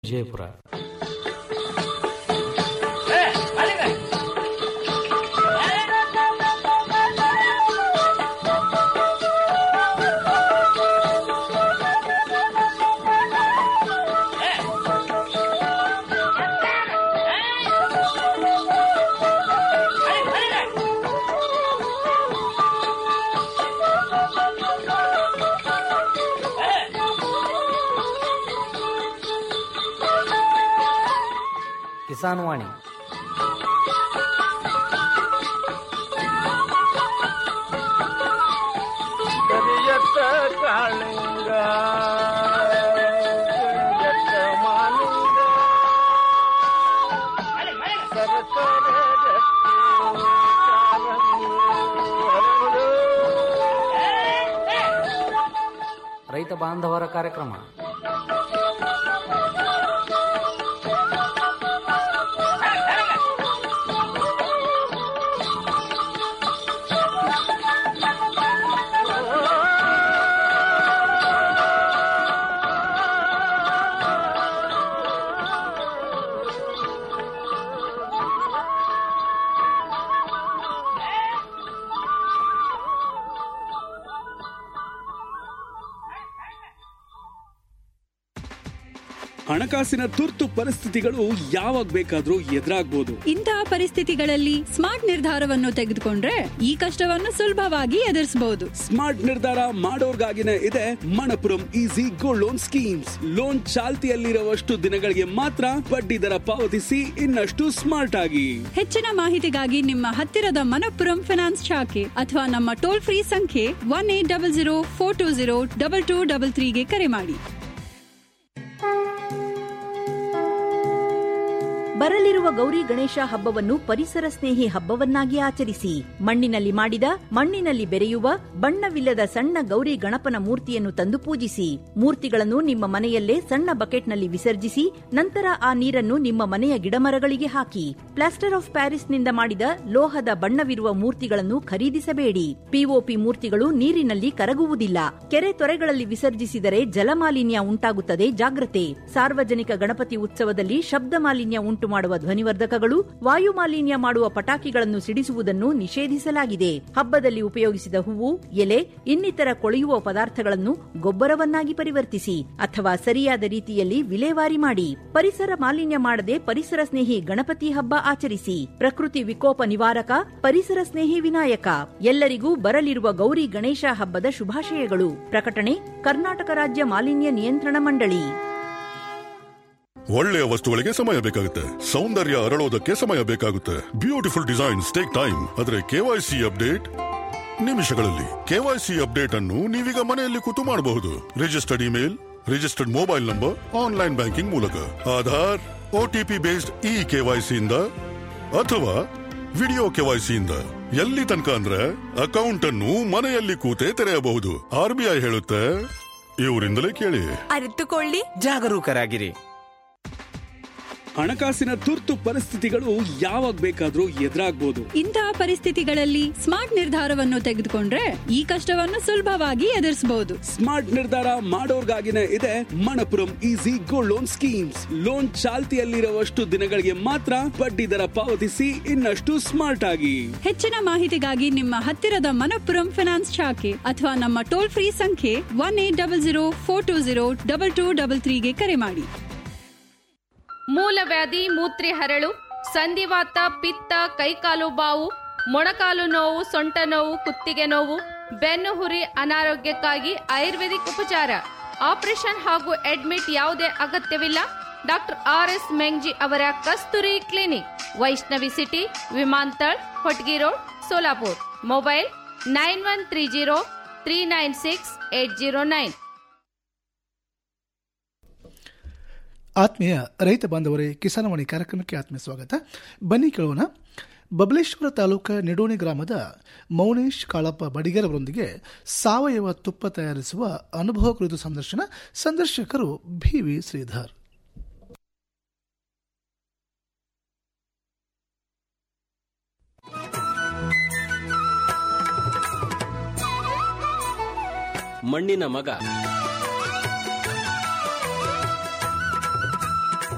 ಜಯಪುರ ಕಿಸಾನ್ ವಾಣಿ ಕರಿಯತ್ತ ಕಾಳಿಂಗ ಕರಿಯತ್ತ ಮಾಲಿಂಗ ಸರಸರ ಗಟ್ಟಿ ಕಾಲಂಗಿ ಹರಡು. ರೈತ ಬಾಂಧವರ ಕಾರ್ಯಕ್ರಮ ಹಣಕಾಸಿನ ತುರ್ತು ಪರಿಸ್ಥಿತಿಗಳು ಯಾವಾಗ ಬೇಕಾದ್ರೂ ಎದುರಾಗ್ಬೋದು ಇಂತಹ ಪರಿಸ್ಥಿತಿಗಳಲ್ಲಿ ಸ್ಮಾರ್ಟ್ ನಿರ್ಧಾರವನ್ನು ತೆಗೆದುಕೊಂಡ್ರೆ ಈ ಕಷ್ಟವನ್ನು ಸುಲಭವಾಗಿ ಎದುರಿಸಬಹುದು ಸ್ಮಾರ್ಟ್ ನಿರ್ಧಾರ ಮಾಡೋರ್ಗಾಗಿನೇ ಇದೆ Manappuram easy gold loan schemes loan ಚಾಲ್ತಿಯಲ್ಲಿರುವಷ್ಟು ದಿನಗಳಿಗೆ ಮಾತ್ರ ಬಡ್ಡಿ ದರ ಪಾವತಿಸಿ ಇನ್ನಷ್ಟು ಸ್ಮಾರ್ಟ್ ಆಗಿ ಹೆಚ್ಚಿನ ಮಾಹಿತಿಗಾಗಿ ನಿಮ್ಮ ಹತ್ತಿರದ ಮನಪ್ಪುರಂ ಫಿನಾನ್ಸ್ ಶಾಖೆ ಅಥವಾ ನಮ್ಮ ಟೋಲ್ ಫ್ರೀ ಸಂಖ್ಯೆ one eight double zero four two zero double two double ತ್ರೀಗೆ ಕರೆ ಮಾಡಿ ಬರಲಿರುವ ಗೌರಿ ಗಣೇಶ ಹಬ್ಬವನ್ನು ಪರಿಸರ ಸ್ನೇಹಿ ಹಬ್ಬವನ್ನಾಗಿ ಆಚರಿಸಿ ಮಣ್ಣಿನಲ್ಲಿ ಮಾಡಿದ ಮಣ್ಣಿನಲ್ಲಿ ಬೆರೆಯುವ ಬಣ್ಣವಿಲ್ಲದ ಸಣ್ಣ ಗೌರಿ ಗಣಪನ ಮೂರ್ತಿಯನ್ನು ತಂದು ಪೂಜಿಸಿ ಮೂರ್ತಿಗಳನ್ನು ನಿಮ್ಮ ಮನೆಯಲ್ಲೇ ಸಣ್ಣ ಬಕೆಟ್ನಲ್ಲಿ ವಿಸರ್ಜಿಸಿ ನಂತರ ಆ ನೀರನ್ನು ನಿಮ್ಮ ಮನೆಯ ಗಿಡಮರಗಳಿಗೆ ಹಾಕಿ ಪ್ಲಾಸ್ಟರ್ ಆಫ್ ಪ್ಯಾರಿಸ್ನಿಂದ ಮಾಡಿದ ಲೋಹದ ಬಣ್ಣವಿರುವ ಮೂರ್ತಿಗಳನ್ನು ಖರೀದಿಸಬೇಡಿ ಪಿಒಪಿ ಮೂರ್ತಿಗಳು ನೀರಿನಲ್ಲಿ ಕರಗುವುದಿಲ್ಲ ಕೆರೆ ತೊರೆಗಳಲ್ಲಿ ವಿಸರ್ಜಿಸಿದರೆ ಜಲಮಾಲಿನ್ಯ ಉಂಟಾಗುತ್ತದೆ ಜಾಗ್ರತೆ ಸಾರ್ವಜನಿಕ ಗಣಪತಿ ಉತ್ಸವದಲ್ಲಿ ಶಬ್ದ ಮಾಲಿನ್ಯ ಉಂಟು ಮಾಡುವ ಧ್ವನಿವರ್ಧಕಗಳು ವಾಯು ಮಾಲಿನ್ಯ ಮಾಡುವ ಪಟಾಕಿಗಳನ್ನು ಸಿಡಿಸುವುದನ್ನು ನಿಷೇಧಿಸಲಾಗಿದೆ ಹಬ್ಬದಲ್ಲಿ ಉಪಯೋಗಿಸಿದ ಹೂವು ಎಲೆ ಇನ್ನಿತರ ಕೊಳೆಯುವ ಪದಾರ್ಥಗಳನ್ನು ಗೊಬ್ಬರವನ್ನಾಗಿ ಪರಿವರ್ತಿಸಿ ಅಥವಾ ಸರಿಯಾದ ರೀತಿಯಲ್ಲಿ ವಿಲೇವಾರಿ ಮಾಡಿ ಪರಿಸರ ಮಾಲಿನ್ಯ ಮಾಡದೆ ಪರಿಸರ ಸ್ನೇಹಿ ಗಣಪತಿ ಹಬ್ಬ ಆಚರಿಸಿ ಪ್ರಕೃತಿ ವಿಕೋಪ ನಿವಾರಕ ಪರಿಸರ ಸ್ನೇಹಿ ವಿನಾಯಕ ಎಲ್ಲರಿಗೂ ಬರಲಿರುವ ಗೌರಿ ಗಣೇಶ ಹಬ್ಬದ ಶುಭಾಶಯಗಳು ಪ್ರಕಟಣೆ ಕರ್ನಾಟಕ ರಾಜ್ಯ ಮಾಲಿನ್ಯ ನಿಯಂತ್ರಣ ಮಂಡಳಿ ಒಳ್ಳೆಯ ವಸ್ತುಗಳಿಗೆ ಸಮಯ ಬೇಕಾಗುತ್ತೆ ಸೌಂದರ್ಯ ಅರಳೋದಕ್ಕೆ ಸಮಯ ಬೇಕಾಗುತ್ತೆ ಬ್ಯೂಟಿಫುಲ್ ಡಿಸೈನ್ಸ್ ಟೇಕ್ ಟೈಮ್ ಆದ್ರೆ ಕೆವೈಸಿ ಅಪ್ಡೇಟ್ ನಿಮಿಷಗಳಲ್ಲಿ ಕೆವೈಸಿ ಅಪ್ಡೇಟ್ ಅನ್ನು ನೀವೀಗ ಮನೆಯಲ್ಲಿ ಕೂತು ಮಾಡಬಹುದು registered email registered mobile number online banking ಮೂಲಕ Aadhaar OTP based e KYC ಇಂದ ಅಥವಾ ವಿಡಿಯೋ ಕೆವೈಸಿ ಇಂದ ಎಲ್ಲಿ ತನಕ ಅಂದ್ರೆ ಅಕೌಂಟ್ ಅನ್ನು ಮನೆಯಲ್ಲಿ ಕೂತೇ ತೆರೆಯಬಹುದು ಆರ್ ಬಿ ಐ ಹೇಳುತ್ತೆ ಇವರಿಂದಲೇ ಕೇಳಿ ಅರಿತುಕೊಳ್ಳಿ ಜಾಗರೂಕರಾಗಿರಿ ಹಣಕಾಸಿನ ತುರ್ತು ಪರಿಸ್ಥಿತಿಗಳು ಯಾವಾಗ ಬೇಕಾದ್ರೂ ಎದುರಾಗ್ಬೋದು ಇಂತಹ ಪರಿಸ್ಥಿತಿಗಳಲ್ಲಿ ಸ್ಮಾರ್ಟ್ ನಿರ್ಧಾರವನ್ನು ತೆಗೆದುಕೊಂಡ್ರೆ ಈ ಕಷ್ಟವನ್ನು ಸುಲಭವಾಗಿ ಎದುರಿಸಬಹುದು ಸ್ಮಾರ್ಟ್ ನಿರ್ಧಾರ ಮಾಡೋರ್ಗಾಗಿನೇ ಇದೆ Manappuram easy gold loan schemes loan ಚಾಲ್ತಿಯಲ್ಲಿರುವಷ್ಟು ದಿನಗಳಿಗೆ ಮಾತ್ರ ಬಡ್ಡಿ ದರ ಪಾವತಿಸಿ ಇನ್ನಷ್ಟು ಸ್ಮಾರ್ಟ್ ಆಗಿ ಹೆಚ್ಚಿನ ಮಾಹಿತಿಗಾಗಿ ನಿಮ್ಮ ಹತ್ತಿರದ ಮನಪ್ಪುರಂ ಫಿನಾನ್ಸ್ ಶಾಖೆ ಅಥವಾ ನಮ್ಮ ಟೋಲ್ ಫ್ರೀ ಸಂಖ್ಯೆ one eight double zero four two zero double two double ತ್ರೀಗೆ ಕರೆ ಮಾಡಿ ಮೂಲವ್ಯಾಧಿ ಮೂತ್ರಿ ಹರಳು ಸಂಧಿವಾತ ಪಿತ್ತ ಕೈಕಾಲು ಬಾವು ಮೊಣಕಾಲು ನೋವು ಸೊಂಟ ನೋವು ಕುತ್ತಿಗೆ ನೋವು ಬೆನ್ನು ಹುರಿ ಅನಾರೋಗ್ಯಕ್ಕಾಗಿ ಆಯುರ್ವೇದಿಕ್ ಉಪಚಾರ ಆಪರೇಷನ್ ಹಾಗೂ ಅಡ್ಮಿಟ್ ಯಾವುದೇ ಅಗತ್ಯವಿಲ್ಲ ಡಾಕ್ಟರ್ ಆರ್ ಎಸ್ ಮೆಂಗ್ಜಿ ಅವರ Kasturi clinic Vaishnavi city Vimantal Hotgi road Solapur mobile nine one three zero three nine six eight zero nine ಆತ್ಮೀಯ ರೈತ ಬಾಂಧವರೇ ಕಿಸಾನವಾಣಿ ಕಾರ್ಯಕ್ರಮಕ್ಕೆ ಆತ್ಮೀಯ ಸ್ವಾಗತ ಬನ್ನಿ ಕೇಳೋಣ ಬಬಲೇಶ್ವರ ತಾಲೂಕ ನಿಡೋಣಿ ಗ್ರಾಮದ ಮೌನೇಶ್ ಕಾಳಪ್ಪ ಬಡಿಗೇರ್ ಅವರೊಂದಿಗೆ ಸಾವಯವ ತುಪ್ಪ ತಯಾರಿಸುವ ಅನುಭವ ಕುರಿತು ಸಂದರ್ಶನ ಸಂದರ್ಶಕರು ಬಿ ವಿ ಶ್ರೀಧರ್ ಮಣ್ಣಿನ ಮಗ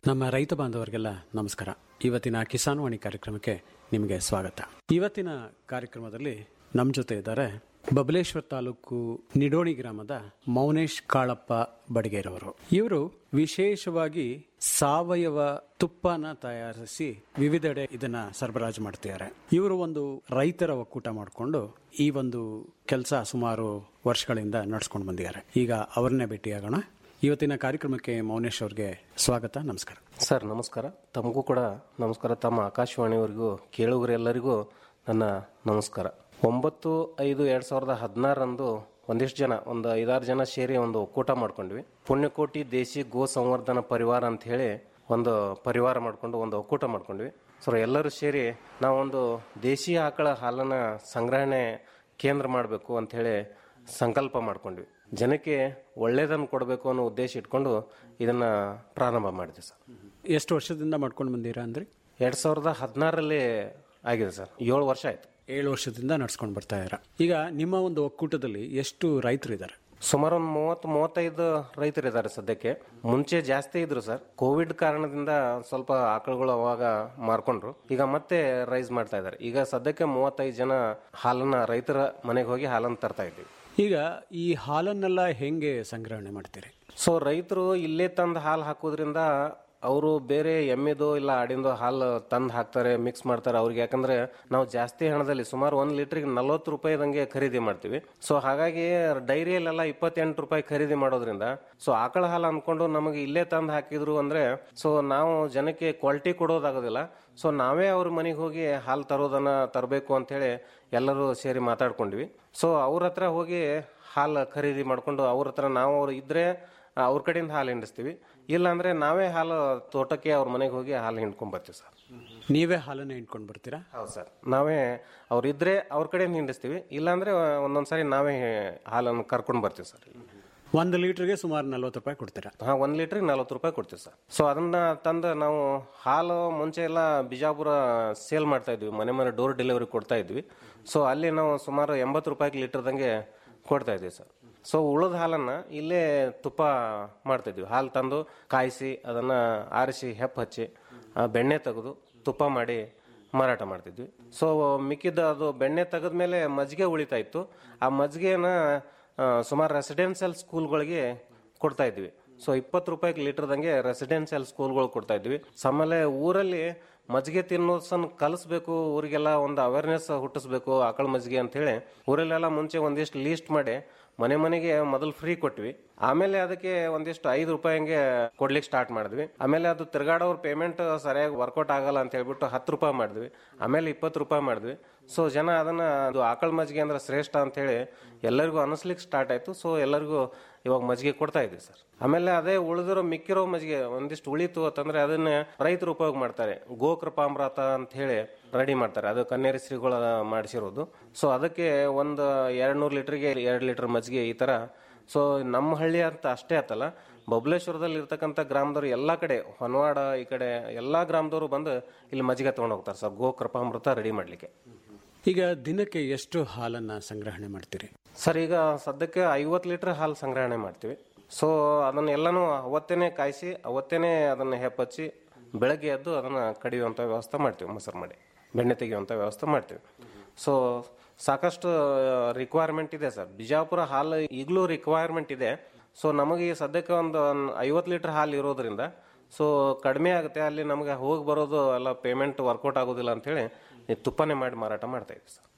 ನಮ್ಮ ರೈತ ಬಾಂಧವರಿಗೆಲ್ಲ ನಮಸ್ಕಾರ ಇವತ್ತಿನ ಕಿಸಾನ್ ವಾಣಿ ಕಾರ್ಯಕ್ರಮಕ್ಕೆ ನಿಮಗೆ ಸ್ವಾಗತ ಇವತ್ತಿನ ಕಾರ್ಯಕ್ರಮದಲ್ಲಿ ನಮ್ಮ ಜೊತೆ ಇದ್ದಾರೆ ಬಬಲೇಶ್ವರ ತಾಲೂಕು ನಿಡೋಣಿ ಗ್ರಾಮದ ಮೌನೇಶ್ ಕಾಳಪ್ಪ ಬಡಗೇರವರು ಇವರು ವಿಶೇಷವಾಗಿ ಸಾವಯವ ತುಪ್ಪನ ತಯಾರಿಸಿ ವಿವಿಧೆಡೆ ಇದನ್ನ ಸರಬರಾಜು ಮಾಡ್ತಿದ್ದಾರೆ ಇವರು ಒಂದು ರೈತರ ಒಕ್ಕೂಟ ಮಾಡಿಕೊಂಡು ಈ ಒಂದು ಕೆಲಸ ಸುಮಾರು ವರ್ಷಗಳಿಂದ ನಡ್ಸ್ಕೊಂಡು ಬಂದಿದ್ದಾರೆ ಈಗ ಅವ್ರನ್ನೇ ಭೇಟಿಯಾಗೋಣ ಇವತ್ತಿನ ಕಾರ್ಯಕ್ರಮಕ್ಕೆ ಮೌನೇಶ್ ಅವ್ರಿಗೆ ಸ್ವಾಗತ ನಮಸ್ಕಾರ ಸರ್ ನಮಸ್ಕಾರ ತಮಗೂ ಕೂಡ ನಮಸ್ಕಾರ ತಮ್ಮ ಆಕಾಶವಾಣಿಯವರಿಗೂ ಕೇಳುಗರೆಲ್ಲರಿಗೂ ನನ್ನ ನಮಸ್ಕಾರ ಒಂಬತ್ತು ಐದು ಎರಡು ಸಾವಿರದ ಹದಿನಾರರಂದು ಒಂದಿಷ್ಟು ಜನ ಒಂದು ಐದಾರು ಜನ ಸೇರಿ ಒಂದು ಒಕ್ಕೂಟ ಮಾಡ್ಕೊಂಡ್ವಿ ಪುಣ್ಯಕೋಟಿ ದೇಶಿ ಗೋ ಸಂವರ್ಧನ ಪರಿವಾರ ಅಂತ ಹೇಳಿ ಒಂದು ಪರಿವಾರ ಮಾಡಿಕೊಂಡು ಒಂದು ಒಕ್ಕೂಟ ಮಾಡ್ಕೊಂಡ್ವಿ ಸೊ ಎಲ್ಲರೂ ಸೇರಿ ನಾವೊಂದು ದೇಶಿ ಆಕಳ ಹಾಲನ್ನು ಸಂಗ್ರಹಣೆ ಕೇಂದ್ರ ಮಾಡಬೇಕು ಅಂಥೇಳಿ ಸಂಕಲ್ಪ ಮಾಡ್ಕೊಂಡ್ವಿ ಜನಕ್ಕೆ ಒಳ್ಳೇದನ್ನು ಕೊಡಬೇಕು ಅನ್ನೋ ಉದ್ದೇಶ ಇಟ್ಕೊಂಡು ಇದನ್ನ ಪ್ರಾರಂಭ ಮಾಡಿದೆ ಸರ್ ಎಷ್ಟು ವರ್ಷದಿಂದ ಮಾಡ್ಕೊಂಡು ಬಂದೀರಾ ಅಂದ್ರೆ ಎರಡ್ ಸಾವಿರದ ಹದಿನಾರರಲ್ಲಿ ಆಗಿದೆ ಸರ್ ಏಳು ವರ್ಷ ಆಯ್ತು ಏಳು ವರ್ಷದಿಂದ ನಡ್ಸ್ಕೊಂಡು ಬರ್ತಾ ಇದ್ದೀರಾ ಈಗ ನಿಮ್ಮ ಒಂದು ಒಕ್ಕೂಟದಲ್ಲಿ ಎಷ್ಟು ರೈತರು ಇದ್ದಾರೆ ಸುಮಾರು ಒಂದು ಮೂವತ್ತು ಮೂವತ್ತೈದು ರೈತರು ಇದ್ದಾರೆ ಸದ್ಯಕ್ಕೆ ಮುಂಚೆ ಜಾಸ್ತಿ ಇದ್ರು ಸರ್ ಕೋವಿಡ್ ಕಾರಣದಿಂದ ಸ್ವಲ್ಪ ಆಕಳುಗಳು ಅವಾಗ ಮಾರ್ಕೊಂಡ್ರು ಈಗ ಮತ್ತೆ ರೈಸ್ ಮಾಡ್ತಾ ಇದ್ದಾರೆ ಈಗ ಸದ್ಯಕ್ಕೆ ಮೂವತ್ತೈದು ಜನ ಹಾಲನ್ನ ರೈತರ ಮನೆಗೆ ಹೋಗಿ ಹಾಲನ್ನು ತರ್ತಾ ಇದ್ದೀವಿ ಈಗ ಈ ಹಾಲನ್ನೆಲ್ಲ ಹೆಂಗೆ ಸಂಗ್ರಹಣೆ ಮಾಡ್ತೀರಿ ಸೊ ರೈತರು ಇಲ್ಲೇ ತಂದು ಹಾಲು ಹಾಕೋದ್ರಿಂದ ಅವರು ಬೇರೆ ಎಮ್ಮೆದು ಇಲ್ಲ ಆಡಿಂದು ಹಾಲು ತಂದು ಹಾಕ್ತಾರೆ ಮಿಕ್ಸ್ ಮಾಡ್ತಾರೆ ಅವ್ರಿಗೆ ಯಾಕಂದ್ರೆ ನಾವು ಜಾಸ್ತಿ ಹಣದಲ್ಲಿ ಸುಮಾರು ಒಂದು ಲೀಟ್ರಿಗೆ ನಲ್ವತ್ತು ರೂಪಾಯಿದಂಗೆ ಖರೀದಿ ಮಾಡ್ತೀವಿ ಸೊ ಹಾಗಾಗಿ ಡೈರಿಯಲ್ಲೆಲ್ಲ ಇಪ್ಪತ್ತೆಂಟು ರೂಪಾಯಿ ಖರೀದಿ ಮಾಡೋದ್ರಿಂದ ಸೊ ಆಕಳ ಹಾಲು ಅಂದ್ಕೊಂಡು ನಮಗೆ ಇಲ್ಲೇ ತಂದು ಹಾಕಿದ್ರು ಅಂದ್ರೆ ಸೊ ನಾವು ಜನಕ್ಕೆ ಕ್ವಾಲಿಟಿ ಕೊಡೋದಾಗೋದಿಲ್ಲ ಸೊ ನಾವೇ ಅವ್ರ ಮನೆಗೆ ಹೋಗಿ ಹಾಲು ತರೋದನ್ನ ತರಬೇಕು ಅಂತೇಳಿ ಎಲ್ಲರೂ ಸೇರಿ ಮಾತಾಡ್ಕೊಂಡ್ವಿ ಸೊ ಅವ್ರ ಹತ್ರ ಹೋಗಿ ಹಾಲು ಖರೀದಿ ಮಾಡ್ಕೊಂಡು ಅವ್ರ ಹತ್ರ ನಾವು ಅವ್ರು ಇದ್ರೆ ಅವ್ರ ಕಡೆಯಿಂದ ಹಾಲು ಹಿಂಡಿಸ್ತೀವಿ ಇಲ್ಲ ಅಂದ್ರೆ ನಾವೇ ಹಾಲು ತೋಟಕ್ಕೆ ಅವ್ರ ಮನೆಗೆ ಹೋಗಿ ಹಾಲು ಹಿಂಡ್ಕೊಂಡ್ ಬರ್ತೀವಿ ಸರ್ ನೀವೇ ಹಾಲನ್ನ ಹಿಂಡ್ಕೊಂಡು ಬರ್ತೀರಾ ಹೌದು ಸರ್ ನಾವೇ ಅವ್ರು ಇದ್ರೆ ಅವ್ರ ಕಡೆಯಿಂದ ಹಿಂಡಿಸ್ತೀವಿ ಇಲ್ಲಾಂದ್ರೆ ಒಂದೊಂದ್ಸಾರಿ ನಾವೇ ಹಾಲನ್ನು ಕರ್ಕೊಂಡು ಬರ್ತೀವಿ ಸರ್ ಒಂದು ಲೀಟರ್ಗೆ ಸುಮಾರು ನಲ್ವತ್ತು ರೂಪಾಯಿ ಕೊಡ್ತೀರಾ ಹಾ ಒಂದ್ ಲೀಟ್ರಿಗೆ ನಲ್ವತ್ತು ರೂಪಾಯಿ ಕೊಡ್ತೀವಿ ಸರ್ ಸೊ ಅದನ್ನ ತಂದು ನಾವು ಹಾಲು ಮುಂಚೆ ಎಲ್ಲ ಬಿಜಾಪುರ ಸೇಲ್ ಮಾಡ್ತಾ ಇದ್ವಿ ಮನೆ ಮನೆ ಡೋರ್ ಡೆಲಿವರಿ ಕೊಡ್ತಾ ಇದ್ವಿ ಸೊ ಅಲ್ಲಿ ನಾವು ಸುಮಾರು ಎಂಬತ್ತು ರೂಪಾಯಿ ಲೀಟರ್ದಂಗೆ ಕೊಡ್ತಾ ಇದ್ವಿ ಸರ್ ಸೊ ಉಳಿದ ಹಾಲನ್ನ ಇಲ್ಲೇ ತುಪ್ಪ ಮಾಡ್ತಾ ಇದ್ವಿ ಹಾಲು ತಂದು ಕಾಯಿಸಿ ಅದನ್ನ ಆರಿಸಿ ಹೆಪ್ಪ ಹಚ್ಚಿ ಆ ಬೆಣ್ಣೆ ತೆಗೆದು ತುಪ್ಪ ಮಾಡಿ ಮಾರಾಟ ಮಾಡ್ತಿದ್ವಿ ಸೊ ಮಿಕ್ಕಿದ ಅದು ಬೆಣ್ಣೆ ತೆಗೆದ್ಮೇಲೆ ಮಜ್ಜಿಗೆ ಉಳಿತಾ ಇತ್ತು ಆ ಮಜ್ಜಿಗೆನ ಸುಮಾರು ರೆಸಿಡೆನ್ಷಿಯಲ್ ಸ್ಕೂಲ್ಗಳಿಗೆ ಕೊಡ್ತಾ ಇದ್ವಿ ಸೊ ಇಪ್ಪತ್ತು ರೂಪಾಯಿ ಲೀಟರ್ದಂಗೆ ರೆಸಿಡೆನ್ಷಿಯಲ್ ಸ್ಕೂಲ್ಗಳು ಕೊಡ್ತಾ ಇದ್ವಿ ಆಮೇಲೆ ಊರಲ್ಲಿ ಮಜ್ಜಿಗೆ ತಿನ್ನೋಸನ್ ಕಲಿಸ್ಬೇಕು ಊರಿಗೆಲ್ಲ ಒಂದು ಅವೇರ್ನೆಸ್ ಹುಟ್ಟಿಸ್ಬೇಕು ಆಕಳ ಮಜ್ಜಿಗೆ ಅಂತ ಹೇಳಿ ಊರಲ್ಲೆಲ್ಲ ಮುಂಚೆ ಒಂದಿಷ್ಟು ಲೀಸ್ಟ್ ಮಾಡಿ ಮನೆ ಮನೆಗೆ ಮೊದಲು ಫ್ರೀ ಕೊಟ್ವಿ ಆಮೇಲೆ ಅದಕ್ಕೆ ಒಂದಿಷ್ಟು ಐದು ರೂಪಾಯಿ ಹಂಗೆ ಕೊಡ್ಲಿಕ್ಕೆ ಸ್ಟಾರ್ಟ್ ಮಾಡಿದ್ವಿ ಆಮೇಲೆ ಅದು ತಿರ್ಗಾಡೋರ್ ಪೇಮೆಂಟ್ ಸರಿಯಾಗಿ ವರ್ಕೌಟ್ ಆಗಲ್ಲ ಅಂತ ಹೇಳ್ಬಿಟ್ಟು ಹತ್ತು ರೂಪಾಯಿ ಮಾಡಿದ್ವಿ ಆಮೇಲೆ ಇಪ್ಪತ್ತು ರೂಪಾಯಿ ಮಾಡಿದ್ವಿ ಸೊ ಜನ ಅದನ್ನ ಅದು ಆಕಳ ಮಜ್ಜಿಗೆ ಅಂದ್ರೆ ಶ್ರೇಷ್ಠ ಅಂತ ಹೇಳಿ ಎಲ್ಲರಿಗೂ ಅನಿಸ್ಲಿಕ್ಕೆ ಸ್ಟಾರ್ಟ್ ಆಯ್ತು ಸೊ ಎಲ್ಲರಿಗೂ ಇವಾಗ ಮಜ್ಜಿಗೆ ಕೊಡ್ತಾ ಇದ್ವಿ ಸರ್ ಆಮೇಲೆ ಅದೇ ಉಳಿದಿರೋ ಮಿಕ್ಕಿರೋ ಮಜ್ಜಿಗೆ ಒಂದಿಷ್ಟು ಉಳಿತು ಅಂತಂದ್ರೆ ಅದನ್ನ ರೈತರು ಉಪಯೋಗ ಮಾಡ್ತಾರೆ ಗೋಕೃಪಾಮೃತ ಅಂತ ಹೇಳಿ ರೆಡಿ ಮಾಡ್ತಾರೆ ಅದು ಕನ್ನೇರಿ ಶ್ರೀಗಳ ಮಾಡಿಸಿರೋದು ಸೊ ಅದಕ್ಕೆ ಒಂದು ಎರಡ್ ನೂರು ಲೀಟರ್ಗೆ ಎರಡು ಲೀಟರ್ ಮಜ್ಜಿಗೆ ಈ ತರ ಸೊ ನಮ್ಮ ಹಳ್ಳಿ ಅಂತ ಅಷ್ಟೇ ಆತಲ್ಲ ಬಬಲೇಶ್ವರದಲ್ಲಿ ಇರ್ತಕ್ಕಂಥ ಗ್ರಾಮದವ್ರು ಎಲ್ಲಾ ಕಡೆ ಹೊನವಾಡ ಈ ಕಡೆ ಎಲ್ಲಾ ಗ್ರಾಮದವರು ಬಂದು ಇಲ್ಲಿ ಮಜ್ಜಿಗೆ ತಗೊಂಡು ಹೋಗ್ತಾರೆ ಸರ್ ಗೋ ಕೃಪಾಮೃತ ರೆಡಿ ಮಾಡ್ಲಿಕ್ಕೆ ಈಗ ದಿನಕ್ಕೆ ಎಷ್ಟು ಹಾಲನ್ನ ಸಂಗ್ರಹಣೆ ಮಾಡ್ತೀರಿ ಸರ್ ಈಗ ಸದ್ಯಕ್ಕೆ ಐವತ್ತು ಲೀಟರ್ ಹಾಲು ಸಂಗ್ರಹಣೆ ಮಾಡ್ತೀವಿ ಸೊ ಅದನ್ನ ಎಲ್ಲಾನು ಅವತ್ತೇನೆ ಕಾಯಿಸಿ ಅವತ್ತೇನೆ ಅದನ್ನ ಹೆಪ್ಪಚ್ಚಿ ಬೆಳಗ್ಗೆ ಎದ್ದು ಅದನ್ನ ಕಡಿಯುವಂತ ವ್ಯವಸ್ಥೆ ಮಾಡ್ತೀವಿ ಮೊಸರು ಮಾಡಿ ಬೆಣ್ಣೆ ತೆಗೆಯುವಂತ ವ್ಯವಸ್ಥೆ ಮಾಡ್ತೀವಿ ಸೊ ಸಾಕಷ್ಟು ರಿಕ್ವೈರ್ಮೆಂಟ್ ಇದೆ ಸರ್ ಬಿಜಾಪುರ ಹಾಲು ಈಗಲೂ ರಿಕ್ವೈರ್ಮೆಂಟ್ ಇದೆ ಸೊ ನಮಗೆ ಸದ್ಯಕ್ಕೆ ಒಂದು ಐವತ್ತು ಲೀಟರ್ ಹಾಲು ಇರೋದ್ರಿಂದ ಸೊ ಕಡಿಮೆ ಆಗುತ್ತೆ ಅಲ್ಲಿ ನಮಗೆ ಹೋಗಿ ಬರೋದು ಎಲ್ಲ ಪೇಮೆಂಟ್ ವರ್ಕೌಟ್ ಆಗೋದಿಲ್ಲ ಅಂತೇಳಿ ಈ ತುಪ್ಪನೇ ಮಾಡಿ ಮಾರಾಟ ಮಾಡ್ತಾ ಇದ್ದೀವಿ ಸರ್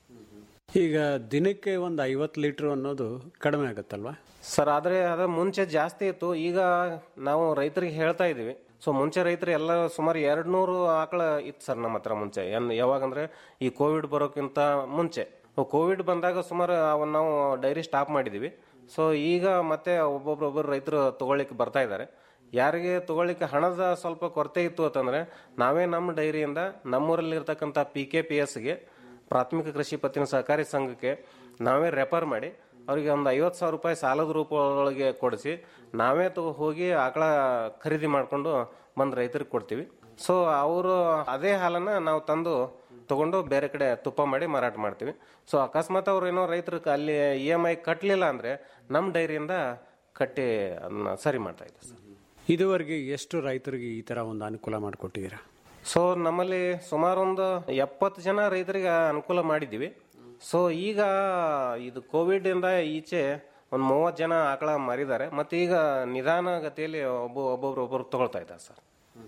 ಈಗ ದಿನಕ್ಕೆ ಒಂದು ಐವತ್ತು ಲೀಟರ್ ಅನ್ನೋದು ಕಡಿಮೆ ಆಗುತ್ತಲ್ವಾ ಸರ್ ಆದ್ರೆ ಅದ ಮುಂಚೆ ಜಾಸ್ತಿ ಇತ್ತು ಈಗ ನಾವು ರೈತರಿಗೆ ಹೇಳ್ತಾ ಇದೀವಿ ಸೊ ಮುಂಚೆ ರೈತರು ಎಲ್ಲ ಸುಮಾರು ಎರಡ್ ನೂರು ಆಕಳ ಇತ್ತು ಸರ್ ನಮ್ಮ ಹತ್ರ ಮುಂಚೆ ಏನ್ ಯಾವಾಗಂದ್ರೆ ಈ ಕೋವಿಡ್ ಬರೋಕ್ಕಿಂತ ಮುಂಚೆ ಕೋವಿಡ್ ಬಂದಾಗ ಸುಮಾರು ಅವನ್ನ ನಾವು ಡೈರಿ ಸ್ಟಾಪ್ ಮಾಡಿದೀವಿ ಸೊ ಈಗ ಮತ್ತೆ ಒಬ್ಬೊಬ್ಬರೊಬ್ಬರು ರೈತರು ತಗೊಳ್ಳಿಕ್ಕೆ ಬರ್ತಾ ಇದ್ದಾರೆ ಯಾರಿಗೆ ತಗೊಳ್ಳಿಕ್ಕೆ ಹಣದ ಸ್ವಲ್ಪ ಕೊರತೆ ಇತ್ತು ಅಂತಂದ್ರೆ ನಾವೇ ನಮ್ಮ ಡೈರಿಯಿಂದ ನಮ್ಮೂರಲ್ಲಿ ಇರ್ತಕ್ಕಂಥ ಪಿ ಕೆ ಪಿ ಎಸ್ಗೆ ಪ್ರಾಥಮಿಕ ಕೃಷಿ ಪತ್ತಿನ ಸಹಕಾರಿ ಸಂಘಕ್ಕೆ ನಾವೇ ರೆಫರ್ ಮಾಡಿ ಅವರಿಗೆ ಒಂದು ಐವತ್ತು ಸಾವಿರ ರೂಪಾಯಿ ಸಾಲದ ರೂಪದೊಳಗೆ ಕೊಡಿಸಿ ನಾವೇ ತಗೋ ಹೋಗಿ ಆಕಳ ಖರೀದಿ ಮಾಡಿಕೊಂಡು ಬಂದು ರೈತರಿಗೆ ಕೊಡ್ತೀವಿ ಸೊ ಅವರು ಅದೇ ಹಾಲನ್ನು ನಾವು ತಂದು ತಗೊಂಡು ಬೇರೆ ಕಡೆ ತುಪ್ಪ ಮಾಡಿ ಮಾರಾಟ ಮಾಡ್ತೀವಿ ಸೊ ಅಕಸ್ಮಾತ್ ಅವ್ರು ಏನೋ ರೈತರು ಅಲ್ಲಿ ಇ ಎಮ್ ಐ ಕಟ್ಟಲಿಲ್ಲ ಅಂದರೆ ನಮ್ಮ ಡೈರಿಯಿಂದ ಕಟ್ಟಿ ಅದನ್ನ ಸರಿ ಮಾಡ್ತಾ ಇದ್ದೀವಿ ಸರ್ ಇದುವರೆಗೆ ಎಷ್ಟು ರೈತರಿಗೆ ಈ ತರ ಒಂದು ಅನುಕೂಲ ಮಾಡಿಕೊಟ್ಟಿದ್ದೀರಾ ಸೊ ನಮ್ಮಲ್ಲಿ ಸುಮಾರು ಒಂದು ಎಪ್ಪತ್ತು ಜನ ರೈತರಿಗೆ ಅನುಕೂಲ ಮಾಡಿದ್ದೀವಿ ಸೊ ಈಗ ಇದು ಕೋವಿಡ್ ಇಂದ ಈಚೆ ಒಂದು ಮೂವತ್ತು ಜನ ಆಕಳ ಮಾರಿದ್ದಾರೆ ಮತ್ತೆ ಈಗ ನಿಧಾನ ಗತಿಯಲ್ಲಿ ಒಬ್ಬ ಒಬ್ಬೊಬ್ರು ಒಬ್ಬರು ತಗೊಳ್ತಾ ಇದ್ದಾರೆ ಸರ್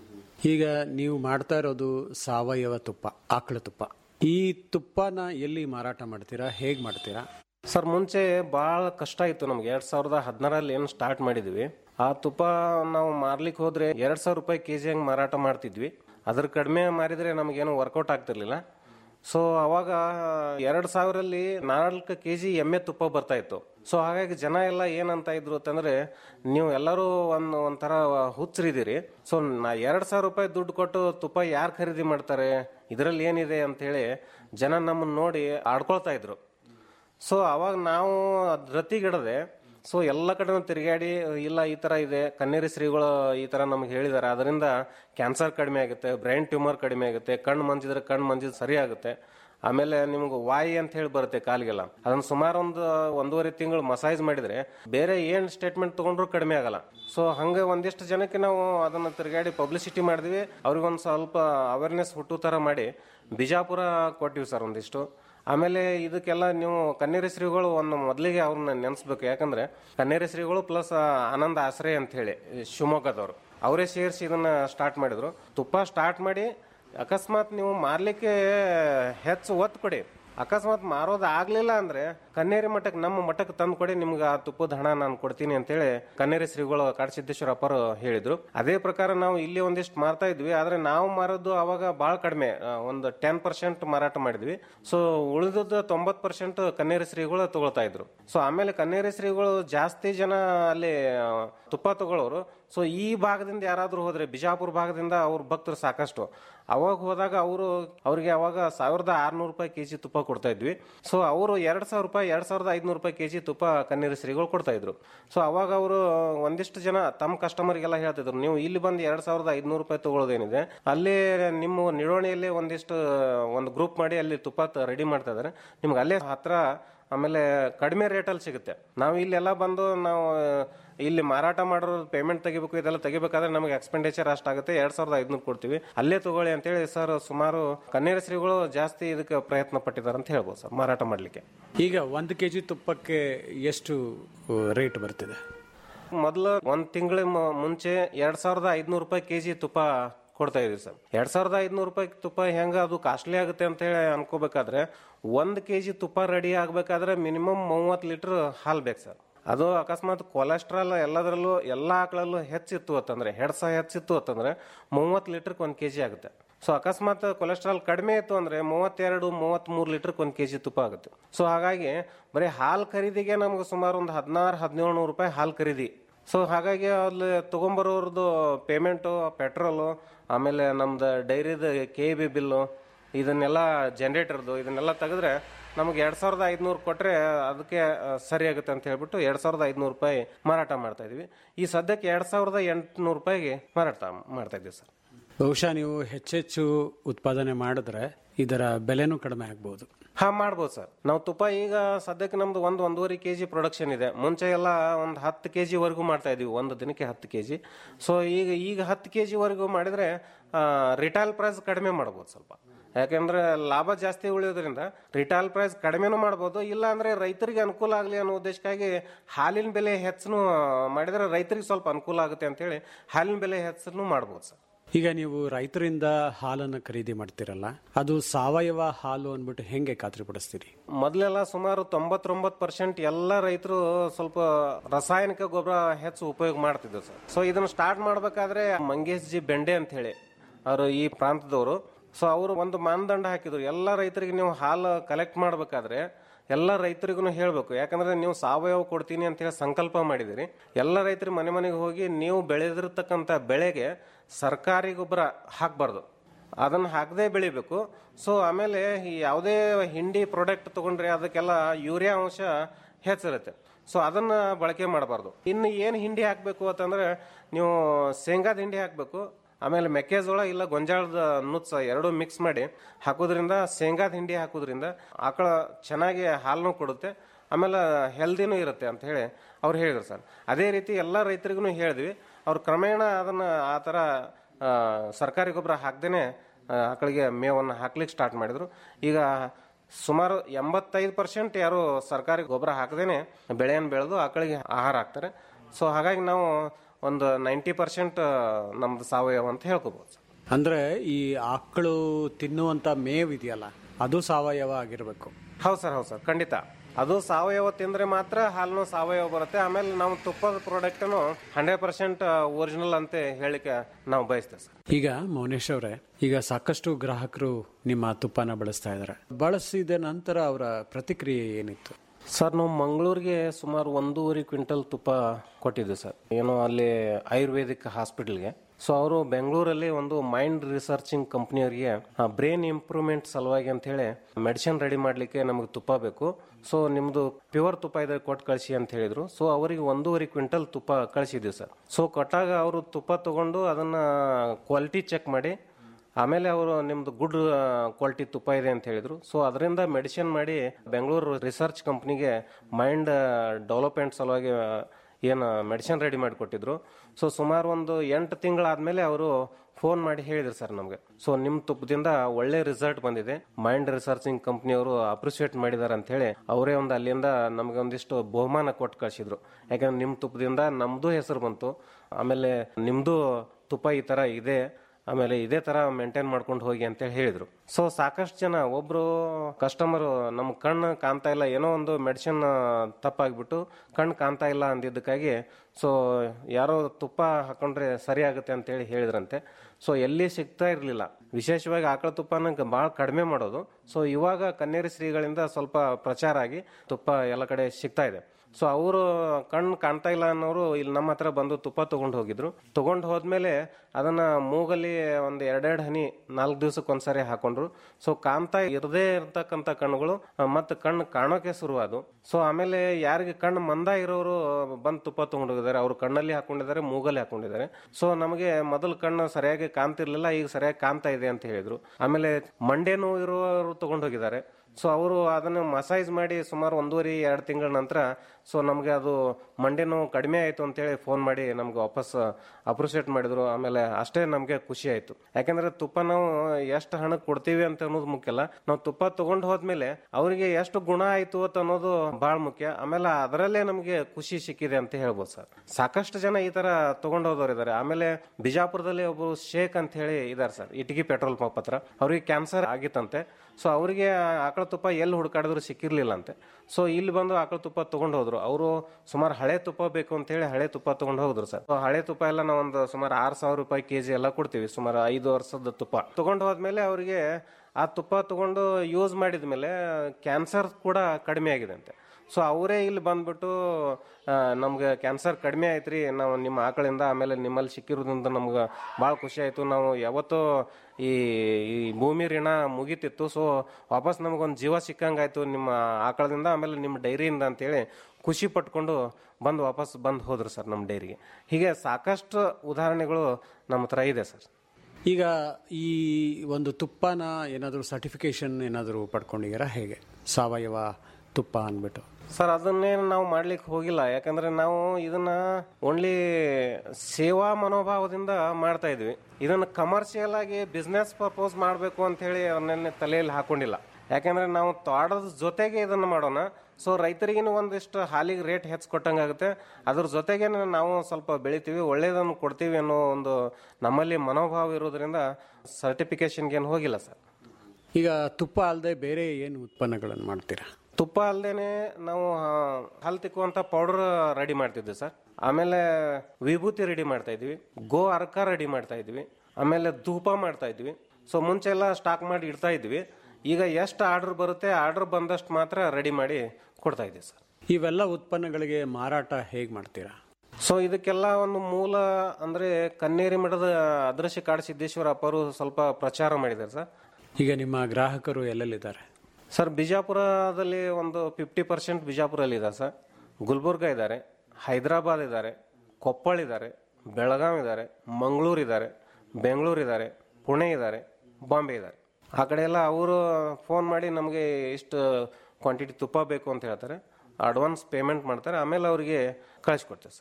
ಈಗ ನೀವು ಮಾಡ್ತಾ ಇರೋದು ಸಾವಯವ ತುಪ್ಪ ಆಕಳ ತುಪ್ಪ ಈ ತುಪ್ಪನ ಎಲ್ಲಿ ಮಾರಾಟ ಮಾಡ್ತೀರಾ ಹೇಗೆ ಮಾಡ್ತೀರಾ ಸರ್ ಮುಂಚೆ ಭಾಳ ಕಷ್ಟ ಇತ್ತು ನಮ್ಗೆ ಎರಡ್ ಸಾವಿರದ ಹದಿನಾರಲ್ಲಿ ಏನು ಸ್ಟಾರ್ಟ್ ಮಾಡಿದ್ವಿ ಆ ತುಪ್ಪ ನಾವು ಮಾರ್ಲಿಕ್ಕೆ ಹೋದ್ರೆ ಎರಡ್ ಸಾವಿರ ರೂಪಾಯಿ ಕೆಜಿ ಹಂಗೆ ಮಾರಾಟ ಮಾಡ್ತಿದ್ವಿ ಅದ್ರ ಕಡಿಮೆ ಮಾರಿದ್ರೆ ನಮಗೇನು ವರ್ಕೌಟ್ ಆಗ್ತಿರ್ಲಿಲ್ಲ ಸೊ ಅವಾಗ ಎರಡ್ ಸಾವಿರಲ್ಲಿ ನಾಲ್ಕು ಕೆ ಜಿ ಎಮ್ಮೆ ತುಪ್ಪ ಬರ್ತಾ ಇತ್ತು ಸೊ ಹಾಗಾಗಿ ಜನ ಎಲ್ಲ ಏನಂತ ಇದ್ರು ಅಂತಂದ್ರೆ ನೀವು ಎಲ್ಲರೂ ಒಂದ್ ಒಂಥರ ಹುಚ್ಚರಿದ್ದೀರಿ ಸೊ ನಾ ಎರಡ್ ಸಾವಿರ ರೂಪಾಯಿ ದುಡ್ಡು ಕೊಟ್ಟು ತುಪ್ಪ ಯಾರು ಖರೀದಿ ಮಾಡ್ತಾರೆ ಇದರಲ್ಲಿ ಏನಿದೆ ಅಂತ ಹೇಳಿ ಜನ ನಮ್ಮನ್ನ ನೋಡಿ ಆಡ್ಕೊಳ್ತಾ ಇದ್ರು ಸೊ ಅವಾಗ ನಾವು ರತಿಗಿಡದೆ ಸೊ ಎಲ್ಲ ಕಡೆ ತಿರುಗಾಡಿ ಇಲ್ಲ ಈ ತರ ಇದೆ ಕನ್ನೇರಿ ಶ್ರೀಗಳು ಈ ತರ ನಮ್ಗೆ ಹೇಳಿದ್ದಾರೆ ಅದರಿಂದ ಕ್ಯಾನ್ಸರ್ ಕಡಿಮೆ ಆಗುತ್ತೆ ಬ್ರೈನ್ ಟ್ಯೂಮರ್ ಕಡಿಮೆ ಆಗುತ್ತೆ ಕಣ್ಣು ಮಂಜಿದ್ರೆ ಕಣ್ಣು ಮಂಜಿದ್ ಸರಿ ಆಗುತ್ತೆ ಆಮೇಲೆ ನಿಮ್ಗೆ ವಾಯಿ ಅಂತ ಹೇಳಿ ಬರುತ್ತೆ ಕಾಲಿಗೆಲ್ಲ ಅದನ್ನ ಸುಮಾರು ಒಂದು ಒಂದೂವರೆ ತಿಂಗಳು ಮಸಾಜ್ ಮಾಡಿದ್ರೆ ಬೇರೆ ಏನ್ ಸ್ಟೇಟ್ಮೆಂಟ್ ತಗೊಂಡ್ರು ಕಡಿಮೆ ಆಗಲ್ಲ ಸೊ ಹಂಗೆ ಒಂದಿಷ್ಟು ಜನಕ್ಕೆ ನಾವು ಅದನ್ನ ತಿರುಗಾಡಿ ಪಬ್ಲಿಸಿಟಿ ಮಾಡಿದ್ವಿ ಅವ್ರಿಗೊಂದು ಸ್ವಲ್ಪ ಅವೇರ್ನೆಸ್ ಹುಟ್ಟು ತರ ಮಾಡಿ ಬಿಜಾಪುರ ಕೊಟ್ಟಿವಿ ಸರ್ ಒಂದಿಷ್ಟು ಆಮೇಲೆ ಇದಕ್ಕೆಲ್ಲ ನೀವು ಕನ್ನೇರಿ ಶ್ರೀಗಳು ಒಂದು ಮೊದಲಿಗೆ ಅವ್ರನ್ನ ನೆನೆಸ್ಬೇಕು ಯಾಕಂದ್ರೆ ಕನ್ನೇರಿ ಶ್ರೀಗಳು ಪ್ಲಸ್ ಆನಂದ ಆಶ್ರಯ ಅಂತ ಹೇಳಿ ಶಿವಮೊಗ್ಗದವರು ಅವರೇ ಸೇರಿಸಿ ಇದನ್ನ ಸ್ಟಾರ್ಟ್ ಮಾಡಿದ್ರು ತುಪ್ಪ ಸ್ಟಾರ್ಟ್ ಮಾಡಿ ಅಕಸ್ಮಾತ್ ನೀವು ಮಾರ್ಲಿಕ್ಕೆ ಹೆಚ್ಚು ಒತ್ತು ಕೊಡಿ ಅಕಸ್ಮಾತ್ ಮಾರೋದು ಆಗ್ಲಿಲ್ಲ ಅಂದ್ರೆ ಕನ್ನೇರಿ ಮಠಕ್ಕೆ ನಮ್ಮ ಮಠಕ್ಕೆ ತಂದು ಕೊಡಿ ನಿಮ್ಗೆ ಆ ತುಪ್ಪದ ಹಣ ನಾನು ಕೊಡ್ತೀನಿ ಅಂತೇಳಿ ಕನ್ನೇರಿ ಶ್ರೀಗಳು ಕಾಡಸಿದ್ದೇಶ್ವರ ಅಪ್ಪರು ಹೇಳಿದ್ರು ಅದೇ ಪ್ರಕಾರ ನಾವು ಇಲ್ಲಿ ಒಂದಿಷ್ಟು ಮಾರ್ತಾ ಇದ್ವಿ ಆದ್ರೆ ನಾವು ಮಾರೋದು ಅವಾಗ ಬಹಳ ಕಡಿಮೆ ಆ, ಒಂದು ಟೆನ್ ಪರ್ಸೆಂಟ್ ಮಾರಾಟ ಮಾಡಿದ್ವಿ ಸೊ ಉಳಿದದ್ದು ತೊಂಬತ್ ಪರ್ಸೆಂಟ್ ಕನ್ನೇರಿ ಶ್ರೀಗಳು ತಗೊಳ್ತಾ ಇದ್ರು ಸೊ ಆಮೇಲೆ ಕನ್ನೇರಿ ಶ್ರೀಗಳು ಜಾಸ್ತಿ ಜನ ಅಲ್ಲಿ ಆ, ತುಪ್ಪ ತಗೊಳ್ಳೋರು ಸೊ ಈ ಭಾಗದಿಂದ ಯಾರಾದ್ರೂ ಹೋದ್ರೆ ಬಿಜಾಪುರ ಭಾಗದಿಂದ ಅವ್ರ ಭಕ್ತರು ಸಾಕಷ್ಟು ಅವಾಗ ಹೋದಾಗ ಅವರು ಅವ್ರಿಗೆ ಅವಾಗ ಸಾವಿರದ ಆರ್ನೂರು ರೂಪಾಯಿ ಕೆಜಿ ತುಪ್ಪ ಕೊಡ್ತಾ ಇದ್ವಿ ಸೊ ಅವರು ಎರಡ್ ಸಾವಿರ ರೂಪಾಯಿ ಎರಡ್ ಸಾವಿರದ ಐದ್ನೂರು ರೂಪಾಯಿ ಕೆಜಿ ತುಪ್ಪ ಕಣ್ಣೀರು ಶ್ರೀಗಳು ಕೊಡ್ತಾ ಇದ್ರು ಸೊ ಅವಾಗ ಅವರು ಒಂದಿಷ್ಟು ಜನ ತಮ್ಮ ಕಸ್ಟಮರ್ಗೆಲ್ಲ ಹೇಳ್ತಿದ್ರು ನೀವು ಇಲ್ಲಿ ಬಂದು ಎರಡ್ ಸಾವಿರದ ಐದ್ನೂರು ರೂಪಾಯಿ ತಗೊಳ್ಳೋದೇನಿದೆ ಅಲ್ಲಿ ನಿಮ್ಮ ನಿಡೋಣಿಯಲ್ಲಿ ಒಂದಿಷ್ಟು ಒಂದು ಗ್ರೂಪ್ ಮಾಡಿ ಅಲ್ಲಿ ತುಪ್ಪ ರೆಡಿ ಮಾಡ್ತಾ ಇದಾರೆ ನಿಮ್ಗೆ ಅಲ್ಲೇ ಹತ್ರ ಆಮೇಲೆ ಕಡಿಮೆ ರೇಟಲ್ಲಿ ಸಿಗುತ್ತೆ ನಾವು ಇಲ್ಲೆಲ್ಲ ಬಂದು ನಾವು ಇಲ್ಲಿ ಮಾರಾಟ ಮಾಡೋರು ಪೇಮೆಂಟ್ ತೆಗಿಬೇಕು ಇದೆಲ್ಲ ತೆಗಿಬೇಕಾದ್ರೆ ನಮಗೆ ಎಕ್ಸ್ಪೆಂಡಿಚರ್ ಅಷ್ಟಾಗುತ್ತೆ ಎರಡ್ ಸಾವಿರದ ಐದ್ನೂರು ಕೊಡ್ತೀವಿ ಅಲ್ಲೇ ತಗೊಳ್ಳಿ ಅಂತೇಳಿ ಸರ್ ಸುಮಾರು ಕನ್ನೇರ ಶ್ರೀಗಳು ಜಾಸ್ತಿ ಇದಕ್ಕೆ ಪ್ರಯತ್ನ ಪಟ್ಟಿದ್ದಾರೆ ಅಂತ ಹೇಳ್ಬೋದು ಸರ್ ಮಾರಾಟ ಮಾಡಲಿಕ್ಕೆ ಈಗ ಒಂದು ಕೆ ಜಿ ತುಪ್ಪಕ್ಕೆ ಎಷ್ಟು ರೇಟ್ ಬರ್ತಿದೆ ಮೊದಲು ಒಂದ್ ತಿಂಗಳ ಮುಂಚೆ ಎರಡ್ ಸಾವಿರದ ಐದ್ನೂರು ರೂಪಾಯಿ ಕೆಜಿ ತುಪ್ಪ ಕೊಡ್ತಾ ಇದೀವಿ ಸರ್ ಎರಡ್ ಸಾವಿರದ ಐದ್ನೂರು ರೂಪಾಯಿ ತುಪ್ಪ ಹೆಂಗ ಅದು ಕಾಸ್ಟ್ಲಿ ಆಗುತ್ತೆ ಅಂತ ಹೇಳಿ ಅನ್ಕೋಬೇಕಾದ್ರೆ ಒಂದ್ ಕೆಜಿ ತುಪ್ಪ ರೆಡಿ ಆಗ್ಬೇಕಾದ್ರೆ ಮಿನಿಮಮ್ ಮೂವತ್ತು ಲೀಟರ್ ಹಾಲು ಬೇಕು ಸರ್ ಅದು ಅಕಸ್ಮಾತ್ ಕೊಲೆಸ್ಟ್ರಾಲ್ ಎಲ್ಲದರಲ್ಲೂ ಎಲ್ಲಾ ಆಕಳಲ್ಲೂ ಹೆಚ್ಚಿತ್ತು ಅಂತಂದ್ರೆ ಹೆಡ್ಸ ಹೆಚ್ಚಿತ್ತು ಅಂತಂದ್ರೆ ಮೂವತ್ತು ಲೀಟರ್ಗೆ ಒಂದ್ ಕೆಜಿ ಆಗುತ್ತೆ ಸೊ ಅಕಸ್ಮಾತ್ ಕೊಲೆಸ್ಟ್ರಾಲ್ ಕಡಿಮೆ ಇತ್ತು ಅಂದ್ರೆ ಮೂವತ್ತೆರಡು ಮೂವತ್ತ್ ಮೂರು ಲೀಟರ್ ಒಂದ್ ಕೆಜಿ ತುಪ್ಪ ಆಗುತ್ತೆ ಸೊ ಹಾಗಾಗಿ ಬರೀ ಹಾಲು ಖರೀದಿಗೆ ನಮ್ಗೆ ಸುಮಾರು ಒಂದು ಹದಿನಾರು ಹದಿನೇಳು ನೂರು ರೂಪಾಯಿ ಹಾಲು ಖರೀದಿ ಸೊ ಹಾಗಾಗಿ ಅಲ್ಲಿ ತಗೊಂಬರೋರ್ದು ಪೇಮೆಂಟು ಪೆಟ್ರೋಲು ಆಮೇಲೆ ನಮ್ದು ಡೈರಿದ ಕೆ ಬಿ ಬಿಲ್ಲು ಇದನ್ನೆಲ್ಲ ಜನರೇಟರ್ದು ಇದನ್ನೆಲ್ಲ ತೆಗೆದ್ರೆ ನಮಗೆ ಎರಡ್ ಸಾವಿರದ ಐದ್ನೂರು ಕೊಟ್ರೆ ಅದಕ್ಕೆ ಆ, ಸರಿ ಆಗುತ್ತೆ ಅಂತ ಹೇಳ್ಬಿಟ್ಟು ಎರಡ್ ಸಾವಿರದ ಐದ್ನೂರು ರೂಪಾಯಿ ಮಾರಾಟ ಮಾಡ್ತಾ ಇದೀವಿ ಈ ಸದ್ಯಕ್ಕೆ ಎರಡ್ ಸಾವಿರದ ಎಂಟುನೂರು ರೂಪಾಯಿಗೆ ಮಾರಾಟ ಮಾಡ್ತಾ ಇದ್ದೀವಿ ಸರ್ ಬಹುಶಃ ನೀವು ಹೆಚ್ಚೆಚ್ಚು ಉತ್ಪಾದನೆ ಮಾಡಿದ್ರೆ ಇದರ ಬೆಲೆನೂ ಕಡಿಮೆ ಆಗ್ಬೋದು ಹಾ ಮಾಡ್ಬೋದು ಸರ್ ನಾವು ತುಪ್ಪ ಈಗ ಸದ್ಯಕ್ಕೆ ನಮ್ದು ಒಂದು ಒಂದೂವರೆ ಕೆ ಜಿ ಪ್ರೊಡಕ್ಷನ್ ಇದೆ ಮುಂಚೆ ಎಲ್ಲ ಒಂದು ಹತ್ತು ಕೆ ಜಿ ವರೆಗೂ ಮಾಡ್ತಾ ಇದೀವಿ ಒಂದು ದಿನಕ್ಕೆ ಹತ್ತು ಕೆ ಜಿ ಸೊ ಈಗ ಈಗ ಹತ್ತು ಕೆ ಜಿ ವರೆಗೂ ಮಾಡಿದ್ರೆ ರಿಟೈಲ್ ಪ್ರೈಸ್ ಕಡಿಮೆ ಮಾಡ್ಬೋದು ಸ್ವಲ್ಪ ಯಾಕೆಂದ್ರೆ ಲಾಭ ಜಾಸ್ತಿ ಉಳಿಯೋದ್ರಿಂದ ರಿಟೈಲ್ ಪ್ರೈಸ್ ಕಡಿಮೆನೂ ಮಾಡ್ಬೋದು ಇಲ್ಲ ಅಂದ್ರೆ ರೈತರಿಗೆ ಅನುಕೂಲ ಆಗಲಿ ಅನ್ನೋ ಉದ್ದೇಶಕ್ಕಾಗಿ ಹಾಲಿನ ಬೆಲೆ ಹೆಚ್ಚು ಮಾಡಿದ್ರೆ ರೈತರಿಗೆ ಸ್ವಲ್ಪ ಅನುಕೂಲ ಆಗುತ್ತೆ ಅಂತೇಳಿ ಹಾಲಿನ ಬೆಲೆ ಹೆಚ್ಚು ಮಾಡ್ಬೋದು ಸರ್ ಈಗ ನೀವು ರೈತರಿಂದ ಹಾಲನ್ನು ಖರೀದಿ ಮಾಡ್ತಿರಲ್ಲ ಅದು ಸಾವಯವ ಹಾಲು ಅಂದ್ಬಿಟ್ಟು ಹೆಂಗೆ ಖಾತ್ರಿಪಡಿಸ್ತೀರಿ ಮೊದಲೆಲ್ಲ ಸುಮಾರು ತೊಂಬತ್ತೊಂಬತ್ತು ಪರ್ಸೆಂಟ್ ಎಲ್ಲ ರೈತರು ಸ್ವಲ್ಪ ರಾಸಾಯನಿಕ ಗೊಬ್ಬರ ಹೆಚ್ಚು ಉಪಯೋಗ ಮಾಡ್ತಿದ್ರು ಸರ್ ಸೊ ಇದನ್ನ ಸ್ಟಾರ್ಟ್ ಮಾಡ್ಬೇಕಾದ್ರೆ ಮಂಗೇಶ್ ಜಿ ಬೆಂಡೆ ಅಂತ ಹೇಳಿ ಅವರು ಈ ಪ್ರಾಂತದವರು ಸೊ ಅವರು ಒಂದು ಮಾನದಂಡ ಹಾಕಿದ್ರು ಎಲ್ಲ ರೈತರಿಗೆ ನೀವು ಹಾಲು ಕಲೆಕ್ಟ್ ಮಾಡ್ಬೇಕಾದ್ರೆ ಎಲ್ಲ ರೈತರಿಗೂ ಹೇಳ್ಬೇಕು ಯಾಕಂದ್ರೆ ನೀವು ಸಾವಯವ ಕೊಡ್ತೀನಿ ಅಂತ ಹೇಳಿ ಸಂಕಲ್ಪ ಮಾಡಿದಿರಿ ಎಲ್ಲ ರೈತರು ಮನೆ ಮನೆಗೆ ಹೋಗಿ ನೀವು ಬೆಳೆದಿರ್ತಕ್ಕಂಥ ಬೆಳೆಗೆ ಸರ್ಕಾರಿ ಗೊಬ್ಬರ ಹಾಕಬಾರ್ದು ಅದನ್ನ ಹಾಕದೇ ಬೆಳಿಬೇಕು ಸೊ ಆಮೇಲೆ ಈ ಯಾವುದೇ ಹಿಂಡಿ ಪ್ರಾಡಕ್ಟ್ ತಗೊಂಡ್ರೆ ಅದಕ್ಕೆಲ್ಲ ಯೂರಿಯಾ ಅಂಶ ಹೆಚ್ಚಿರುತ್ತೆ ಸೊ ಅದನ್ನ ಬಳಕೆ ಮಾಡಬಾರ್ದು ಇನ್ನು ಏನು ಹಿಂಡಿ ಹಾಕಬೇಕು ಅಂತಂದ್ರೆ ನೀವು ಶೇಂಗಾದ ಹಿಂಡಿ ಹಾಕಬೇಕು ಆಮೇಲೆ ಮೆಕ್ಕೆಜೋಳ ಇಲ್ಲ ಗೊಂಜಾಳದ ನುಚ್ಚ ಎರಡು ಮಿಕ್ಸ್ ಮಾಡಿ ಹಾಕೋದ್ರಿಂದ ಶೇಂಗಾದ ಹಿಂಡಿ ಹಾಕೋದ್ರಿಂದ ಆಕಳ ಚೆನ್ನಾಗಿ ಹಾಲನ್ನು ಕೊಡುತ್ತೆ ಆಮೇಲೆ ಹೆಲ್ದಿನೂ ಇರುತ್ತೆ ಅಂತ ಹೇಳಿ ಅವ್ರು ಹೇಳಿದ್ರು ಸರ್ ಅದೇ ರೀತಿ ಎಲ್ಲ ರೈತರಿಗೂ ಹೇಳಿದ್ವಿ ಅವ್ರು ಕ್ರಮೇಣ ಅದನ್ನ ಆ ಥರ ಆ, ಸರ್ಕಾರಿ ಗೊಬ್ಬರ ಹಾಕ್ದೇನೆ ಆ, ಆಕಳಿಗೆ ಮೇವನ್ನು ಹಾಕ್ಲಿಕ್ಕೆ ಸ್ಟಾರ್ಟ್ ಮಾಡಿದ್ರು ಈಗ ಸುಮಾರು ಎಂಬತ್ತೈದು ಪರ್ಸೆಂಟ್ ಯಾರು ಸರ್ಕಾರಿ ಗೊಬ್ಬರ ಹಾಕದೇನೆ ಬೆಳೆಯನ್ನು ಬೆಳೆದು ಆಕಳಿಗೆ ಆಹಾರ ಹಾಕ್ತಾರೆ ಸೊ ಹಾಗಾಗಿ ನಾವು ಒಂದು ನೈಂಟಿ ಪರ್ಸೆಂಟ್ ನಮ್ದು ಸಾವಯವ ಅಂತ ಹೇಳ್ಕೋಬಹುದು ಅಂದ್ರೆ ಈ ಆಕಳು ತಿನ್ನುವಂತ ಮೇವ್ ಇದೆಯಲ್ಲ ಅದು ಸಾವಯವ ಆಗಿರ್ಬೇಕು ಹೌದು ಸರ್ ಹೌದು ಸರ್ ಖಂಡಿತ ಅದು ಸಾವಯವ ತಿಂದ್ರೆ ಮಾತ್ರ ಹಾಲು ಸಾವಯವ ಬರುತ್ತೆ ಆಮೇಲೆ ನಾವು ತುಪ್ಪದ ಪ್ರಾಡಕ್ಟನ್ನು ಹಂಡ್ರೆಡ್ ಪರ್ಸೆಂಟ್ ಒರಿಜಿನಲ್ ಅಂತ ಹೇಳಿಕೆ ನಾವು ಬಯಸ್ತೇವೆ ಸರ್ ಈಗ ಮೌನೇಶ್ ಅವರೇ ಈಗ ಸಾಕಷ್ಟು ಗ್ರಾಹಕರು ನಿಮ್ಮ ತುಪ್ಪನ ಬಳಸ್ತಾ ಇದ್ದಾರೆ ಬಳಸಿದ ನಂತರ ಅವರ ಪ್ರತಿಕ್ರಿಯೆ ಏನಿತ್ತು ಸರ್ ನಾವು ಮಂಗಳೂರಿಗೆ ಸುಮಾರು ಒಂದೂವರೆ ಕ್ವಿಂಟಲ್ ತುಪ್ಪ ಕೊಟ್ಟಿದ್ದೆ ಸರ್ ಏನೋ ಅಲ್ಲಿ ಆಯುರ್ವೇದಿಕ್ ಹಾಸ್ಪಿಟಲ್ಗೆ ಸೊ ಅವರು ಬೆಂಗಳೂರಲ್ಲಿ ಒಂದು ಮೈಂಡ್ ರಿಸರ್ಚಿಂಗ್ ಕಂಪ್ನಿಯವರಿಗೆ ಬ್ರೈನ್ ಇಂಪ್ರೂವ್ಮೆಂಟ್ ಸಲುವಾಗಿ ಅಂತ ಹೇಳಿ ಮೆಡಿಸಿನ್ ರೆಡಿ ಮಾಡಲಿಕ್ಕೆ ನಮಗೆ ತುಪ್ಪ ಬೇಕು ಸೊ ನಿಮ್ದು ಪ್ಯೂರ್ ತುಪ್ಪ ಇದೆ ಕೊಟ್ಟು ಕಳಿಸಿ ಅಂತ ಹೇಳಿದ್ರು ಸೊ ಅವರಿಗೆ ಒಂದೂವರೆ ಕ್ವಿಂಟಲ್ ತುಪ್ಪ ಕಳಿಸಿದ್ವಿ ಸರ್ ಸೊ ಕೊಟ್ಟಾಗ ಅವರು ತುಪ್ಪ ತಗೊಂಡು ಅದನ್ನ ಕ್ವಾಲಿಟಿ ಚೆಕ್ ಮಾಡಿ ಆಮೇಲೆ ಅವರು ನಿಮ್ದು ಗುಡ್ ಕ್ವಾಲಿಟಿ ತುಪ್ಪ ಇದೆ ಅಂತ ಹೇಳಿದ್ರು ಸೊ ಅದರಿಂದ ಮೆಡಿಸಿನ್ ಮಾಡಿ ಬೆಂಗಳೂರು ರಿಸರ್ಚ್ ಕಂಪ್ನಿಗೆ ಮೈಂಡ್ ಡೆವಲಪ್ಮೆಂಟ್ ಸಲುವಾಗಿ ಏನು ಮೆಡಿಸಿನ್ ರೆಡಿ ಮಾಡಿ ಕೊಟ್ಟಿದ್ರು ಸೊ ಸುಮಾರು ಒಂದು ಎಂಟು ತಿಂಗಳಾದ್ಮೇಲೆ ಅವರು ಫೋನ್ ಮಾಡಿ ಹೇಳಿದ್ರು ಸರ್ ನಮಗೆ ಸೊ ನಿಮ್ಮ ತುಪ್ಪದಿಂದ ಒಳ್ಳೆ ರಿಸಲ್ಟ್ ಬಂದಿದೆ ಮೈಂಡ್ ರಿಸರ್ಚಿಂಗ್ ಕಂಪ್ನಿಯವರು ಅಪ್ರಿಸಿಯೇಟ್ ಮಾಡಿದಾರೆ ಅಂತ ಹೇಳಿ ಅವರೇ ಒಂದು ಅಲ್ಲಿಂದ ನಮಗೆ ಒಂದಿಷ್ಟು ಬಹುಮಾನ ಕೊಟ್ಟು ಕಳಿಸಿದ್ರು ಯಾಕಂದ್ರೆ ನಿಮ್ಮ ತುಪ್ಪದಿಂದ ನಮ್ದು ಹೆಸರು ಬಂತು ಆಮೇಲೆ ನಿಮ್ದು ತುಪ್ಪ ಈ ತರ ಇದೆ ಆಮೇಲೆ ಇದೇ ತರ ಮೇಂಟೈನ್ ಮಾಡ್ಕೊಂಡು ಹೋಗಿ ಅಂತೇಳಿ ಹೇಳಿದ್ರು ಸೊ ಸಾಕಷ್ಟು ಜನ ಒಬ್ರು ಕಸ್ಟಮರ್ ನಮ್ಮ ಕಣ್ಣು ಕಾಣ್ತಾ ಇಲ್ಲ ಏನೋ ಒಂದು ಮೆಡಿಸಿನ್ ತಪ್ಪಾಗ್ಬಿಟ್ಟು ಕಣ್ಣು ಕಾಣ್ತಾ ಇಲ್ಲ ಅಂದಿದ್ದಕ್ಕಾಗಿ ಸೊ ಯಾರೋ ತುಪ್ಪ ಹಾಕೊಂಡ್ರೆ ಸರಿ ಆಗುತ್ತೆ ಅಂತೇಳಿ ಹೇಳಿದ್ರಂತೆ ಸೊ ಎಲ್ಲಿ ಸಿಗ್ತಾ ಇರಲಿಲ್ಲ ವಿಶೇಷವಾಗಿ ಆಕಳ ತುಪ್ಪನ ಭಾಳ ಕಡಿಮೆ ಮಾಡೋದು ಸೊ ಇವಾಗ ಕನ್ನೇರಿ ಶ್ರೀಗಳಿಂದ ಸ್ವಲ್ಪ ಪ್ರಚಾರ ಆಗಿ ತುಪ್ಪ ಎಲ್ಲ ಕಡೆ ಸಿಗ್ತಾ ಇದೆ ಸೊ ಅವರು ಕಣ್ಣು ಕಾಣ್ತಾ ಇಲ್ಲ ಅನ್ನೋರು ಇಲ್ಲಿ ನಮ್ಮ ಹತ್ರ ಬಂದು ತುಪ್ಪ ತಗೊಂಡು ಹೋಗಿದ್ರು ತಗೊಂಡು ಹೋದ್ಮೇಲೆ ಅದನ್ನ ಮೂಗಲ್ಲಿ ಒಂದು ಎರಡೆರಡು ಹನಿ ನಾಲ್ಕು ದಿವ್ಸಕ್ಕೆ ಒಂದ್ಸರಿ ಹಾಕೊಂಡ್ರು ಸೊ ಕಾಣ್ತಾ ಇರದೇ ಇರ್ತಕ್ಕಂಥ ಕಣ್ಣುಗಳು ಮತ್ತೆ ಕಣ್ಣು ಕಾಣೋಕೆ ಶುರುವಾದು ಸೊ ಆಮೇಲೆ ಯಾರಿಗೆ ಕಣ್ಣು ಮಂದ ಇರೋರು ಬಂದು ತುಪ್ಪ ತಗೊಂಡು ಹೋಗಿದ್ದಾರೆ ಅವ್ರು ಕಣ್ಣಲ್ಲಿ ಹಾಕೊಂಡಿದ್ದಾರೆ ಮೂಗಲ್ಲಿ ಹಾಕೊಂಡಿದ್ದಾರೆ ಸೊ ನಮಗೆ ಮೊದಲು ಕಣ್ಣು ಸರಿಯಾಗಿ ಕಾಣ್ತಿರ್ಲಿಲ್ಲ ಈಗ ಸರಿಯಾಗಿ ಕಾಣ್ತಾ ಇದೆ ಅಂತ ಹೇಳಿದ್ರು ಆಮೇಲೆ ಮಂಡೆ ನೋವು ಇರುವವರು ತಗೊಂಡು ಹೋಗಿದ್ದಾರೆ ಸೊ ಅವರು ಅದನ್ನು ಮಸಾಜ್ ಮಾಡಿ ಸುಮಾರು ಒಂದೂವರೆ ಎರಡು ತಿಂಗಳ ನಂತರ ಸೊ ನಮಗೆ ಅದು ಮಂಡೆ ನೋವು ಕಡಿಮೆ ಆಯಿತು ಅಂತೇಳಿ ಫೋನ್ ಮಾಡಿ ನಮ್ಗೆ ವಾಪಸ್ ಅಪ್ರಿಷಿಯೇಟ್ ಮಾಡಿದ್ರು ಆಮೇಲೆ ಅಷ್ಟೇ ನಮಗೆ ಖುಷಿ ಆಯಿತು ಯಾಕಂದ್ರೆ ತುಪ್ಪ ನಾವು ಎಷ್ಟು ಹಣಕ್ಕೆ ಕೊಡ್ತೀವಿ ಅಂತ ಅನ್ನೋದು ಮುಖ್ಯ ಅಲ್ಲ ನಾವು ತುಪ್ಪ ತಗೊಂಡು ಹೋದ್ಮೇಲೆ ಅವರಿಗೆ ಎಷ್ಟು ಗುಣ ಆಯಿತು ಅಂತ ಅನ್ನೋದು ಬಹಳ ಮುಖ್ಯ ಆಮೇಲೆ ಅದರಲ್ಲೇ ನಮಗೆ ಖುಷಿ ಸಿಕ್ಕಿದೆ ಅಂತ ಹೇಳ್ಬೋದು ಸರ್ ಸಾಕಷ್ಟು ಜನ ಈ ತರ ತಗೊಂಡು ಹೋದವ್ರು ಇದ್ದಾರೆ ಆಮೇಲೆ ಬಿಜಾಪುರದಲ್ಲಿ ಒಬ್ಬರು ಶೇಖ್ ಅಂತ ಹೇಳಿ ಇದಾರೆ ಸರ್ ಇಟಗಿ ಪೆಟ್ರೋಲ್ ಪಂಪ್ ಹತ್ರ ಅವ್ರಿಗೆ ಕ್ಯಾನ್ಸರ್ ಆಗಿತ್ತಂತೆ ಸೊ ಅವರಿಗೆ ಆಕಳ ತುಪ್ಪ ಎಲ್ಲಿ ಹುಡುಕಾಡಿದ್ರು ಸಿಕ್ಕಿರ್ಲಿಲ್ಲ ಅಂತೆ ಸೊ ಇಲ್ಲಿ ಬಂದು ಆಕಳ ತುಪ್ಪ ತಗೊಂಡು ಹೋದ್ರು ಅವರು ಸುಮಾರು ಹಳೆ ತುಪ್ಪ ಬೇಕು ಅಂತ ಹೇಳಿ ಹಳೆ ತುಪ್ಪ ತಗೊಂಡು ಹೋದ್ರು ಸರ್ ಸೊ ಹಳೆ ತುಪ್ಪ ಎಲ್ಲ ನಾವು ಒಂದು ಸುಮಾರು ಆರು ಸಾವಿರ ರೂಪಾಯಿ ಕೆಜಿ ಎಲ್ಲ ಕೊಡ್ತೀವಿ ಸುಮಾರು ಐದು ವರ್ಷದ ತುಪ್ಪ ತಗೊಂಡು ಹೋದ್ಮೇಲೆ ಅವರಿಗೆ ಆ ತುಪ್ಪ ತಗೊಂಡು ಯೂಸ್ ಮಾಡಿದ ಮೇಲೆ ಕ್ಯಾನ್ಸರ್ ಕೂಡ ಕಡಿಮೆ ಆಗಿದೆ ಅಂತೆ ಸೊ ಅವರೇ ಇಲ್ಲಿ ಬಂದ್ಬಿಟ್ಟು ಆ, ನಮ್ಗೆ ಕ್ಯಾನ್ಸರ್ ಕಡಿಮೆ ಆಯ್ತ್ರಿ ನಾವು ನಿಮ್ಮ ಆಕಳಿಂದ ಆಮೇಲೆ ನಿಮ್ಮಲ್ಲಿ ಸಿಕ್ಕಿರೋದ್ರಿಂದ ನಮ್ಗೆ ಭಾಳ ಖುಷಿ ಆಯಿತು ನಾವು ಯಾವತ್ತೂ ಈ ಈ ಭೂಮಿ ಋಣ ಮುಗೀತಿತ್ತು ಸೊ ವಾಪಸ್ ನಮಗೊಂದು ಜೀವ ಸಿಕ್ಕಂಗಾಯ್ತು ನಿಮ್ಮ ಆಕಳದಿಂದ ಆಮೇಲೆ ನಿಮ್ಮ ಡೈರಿಯಿಂದ ಅಂತೇಳಿ ಖುಷಿ ಪಟ್ಕೊಂಡು ಬಂದು ವಾಪಸ್ ಬಂದು ಹೋದ್ರು ಸರ್ ನಮ್ಮ ಡೈರಿಗೆ ಹೀಗೆ ಸಾಕಷ್ಟು ಉದಾಹರಣೆಗಳು ನಮ್ಮ ಹತ್ರ ಇದೆ ಸರ್ ಈಗ ಈ ಒಂದು ತುಪ್ಪನ ಏನಾದರೂ ಸರ್ಟಿಫಿಕೇಶನ್ ಏನಾದರೂ ಪಡ್ಕೊಂಡಿದ್ದೀರಾ ಹೇಗೆ ಸಾವಯವ ತುಪ್ಪ ಅಂದ್ಬಿಟ್ಟು ಸರ್ ಅದನ್ನೇನು ನಾವು ಮಾಡ್ಲಿಕ್ಕೆ ಹೋಗಿಲ್ಲ ಯಾಕಂದ್ರೆ ನಾವು ಇದನ್ನ ಓನ್ಲಿ ಸೇವಾ ಮನೋಭಾವದಿಂದ ಮಾಡ್ತಾ ಇದ್ವಿ ಇದನ್ನ ಕಮರ್ಷಿಯಲ್ ಆಗಿ ಬಿಸ್ನೆಸ್ ಪರ್ಪೋಸ್ ಮಾಡಬೇಕು ಅಂತ ಹೇಳಿ ಅದನ್ನೇ ತಲೆಯಲ್ಲಿ ಹಾಕೊಂಡಿಲ್ಲ ಯಾಕಂದ್ರೆ ನಾವು ತೋಟದ ಜೊತೆಗೆ ಇದನ್ನ ಮಾಡೋಣ ಸೊ ರೈತರಿಗಿನ ಒಂದಿಷ್ಟು ಹಾಲಿಗೆ ರೇಟ್ ಹೆಚ್ಚು ಕೊಟ್ಟಂಗಾಗುತ್ತೆ ಅದ್ರ ಜೊತೆಗೆ ನಾವು ಸ್ವಲ್ಪ ಬೆಳಿತೀವಿ ಒಳ್ಳೇದನ್ನು ಕೊಡ್ತೀವಿ ಅನ್ನೋ ಒಂದು ನಮ್ಮಲ್ಲಿ ಮನೋಭಾವ ಇರೋದ್ರಿಂದ ಸರ್ಟಿಫಿಕೇಶನ್ಗೆ ಏನು ಹೋಗಿಲ್ಲ ಸರ್ ಈಗ ತುಪ್ಪ ಅಲ್ಲದೆ ಬೇರೆ ಏನು ಉತ್ಪನ್ನಗಳನ್ನು ಮಾಡ್ತೀರಾ ತುಪ್ಪ ಅಲ್ಲದೇನೆ ನಾವು ಆ, ಹಾಲು ತಿಕ್ಕುವಂತ ಪೌಡರ್ ರೆಡಿ ಮಾಡ್ತಿದ್ವಿ ಸರ್ ಆಮೇಲೆ ವಿಭೂತಿ ರೆಡಿ ಮಾಡ್ತಾ ಇದ್ವಿ ಗೋ ಅರ್ಕ ರೆಡಿ ಮಾಡ್ತಾ ಇದ್ವಿ ಆಮೇಲೆ ಧೂಪ ಮಾಡ್ತಾ ಇದ್ವಿ ಸೊ ಮುಂಚೆ ಎಲ್ಲ ಸ್ಟಾಕ್ ಮಾಡಿ ಇಡ್ತಾ ಇದ್ವಿ ಈಗ ಎಷ್ಟು ಆರ್ಡರ್ ಬರುತ್ತೆ ಆರ್ಡರ್ ಬಂದಷ್ಟು ಮಾತ್ರ ರೆಡಿ ಮಾಡಿ ಕೊಡ್ತಾ ಇದ್ದೀವಿ ಸರ್ ಇವೆಲ್ಲ ಉತ್ಪನ್ನಗಳಿಗೆ ಮಾರಾಟ ಹೇಗೆ ಮಾಡ್ತೀರಾ ಸೊ ಇದಕ್ಕೆಲ್ಲ ಒಂದು ಮೂಲ ಅಂದ್ರೆ ಕನ್ನೇರಿ ಮಠದ ಅದೃಶ್ಯ ಕಾಡು ಸಿದ್ದೇಶ್ವರ ಅಪ್ಪರು ಸ್ವಲ್ಪ ಪ್ರಚಾರ ಮಾಡಿದ್ದಾರೆ ಸರ್ ಈಗ ನಿಮ್ಮ ಗ್ರಾಹಕರು ಎಲ್ಲೆಲ್ಲಿದ್ದಾರೆ ಸರ್ ಬಿಜಾಪುರದಲ್ಲಿ ಒಂದು ಫಿಫ್ಟಿ ಪರ್ಸೆಂಟ್ ಬಿಜಾಪುರಲ್ಲಿ ಇದ್ದಾರೆ ಸರ್ ಗುಲ್ಬರ್ಗ ಇದ್ದಾರೆ ಹೈದರಾಬಾದ್ ಇದ್ದಾರೆ ಕೊಪ್ಪಳ ಇದ್ದಾರೆ ಬೆಳಗಾಂ ಇದ್ದಾರೆ ಮಂಗಳೂರು ಇದ್ದಾರೆ ಬೆಂಗಳೂರು ಇದ್ದಾರೆ ಪುಣೆ ಇದ್ದಾರೆ ಬಾಂಬೆ ಇದ್ದಾರೆ ಆ ಕಡೆ ಎಲ್ಲ ಅವರು ಫೋನ್ ಮಾಡಿ ನಮಗೆ ಇಷ್ಟು ಕ್ವಾಂಟಿಟಿ ತುಪ್ಪ ಬೇಕು ಅಂತ ಹೇಳ್ತಾರೆ ಅಡ್ವಾನ್ಸ್ ಪೇಮೆಂಟ್ ಮಾಡ್ತಾರೆ ಆಮೇಲೆ ಅವರಿಗೆ ಕಳಿಸ್ಕೊಡ್ತೇವೆ ಸರ್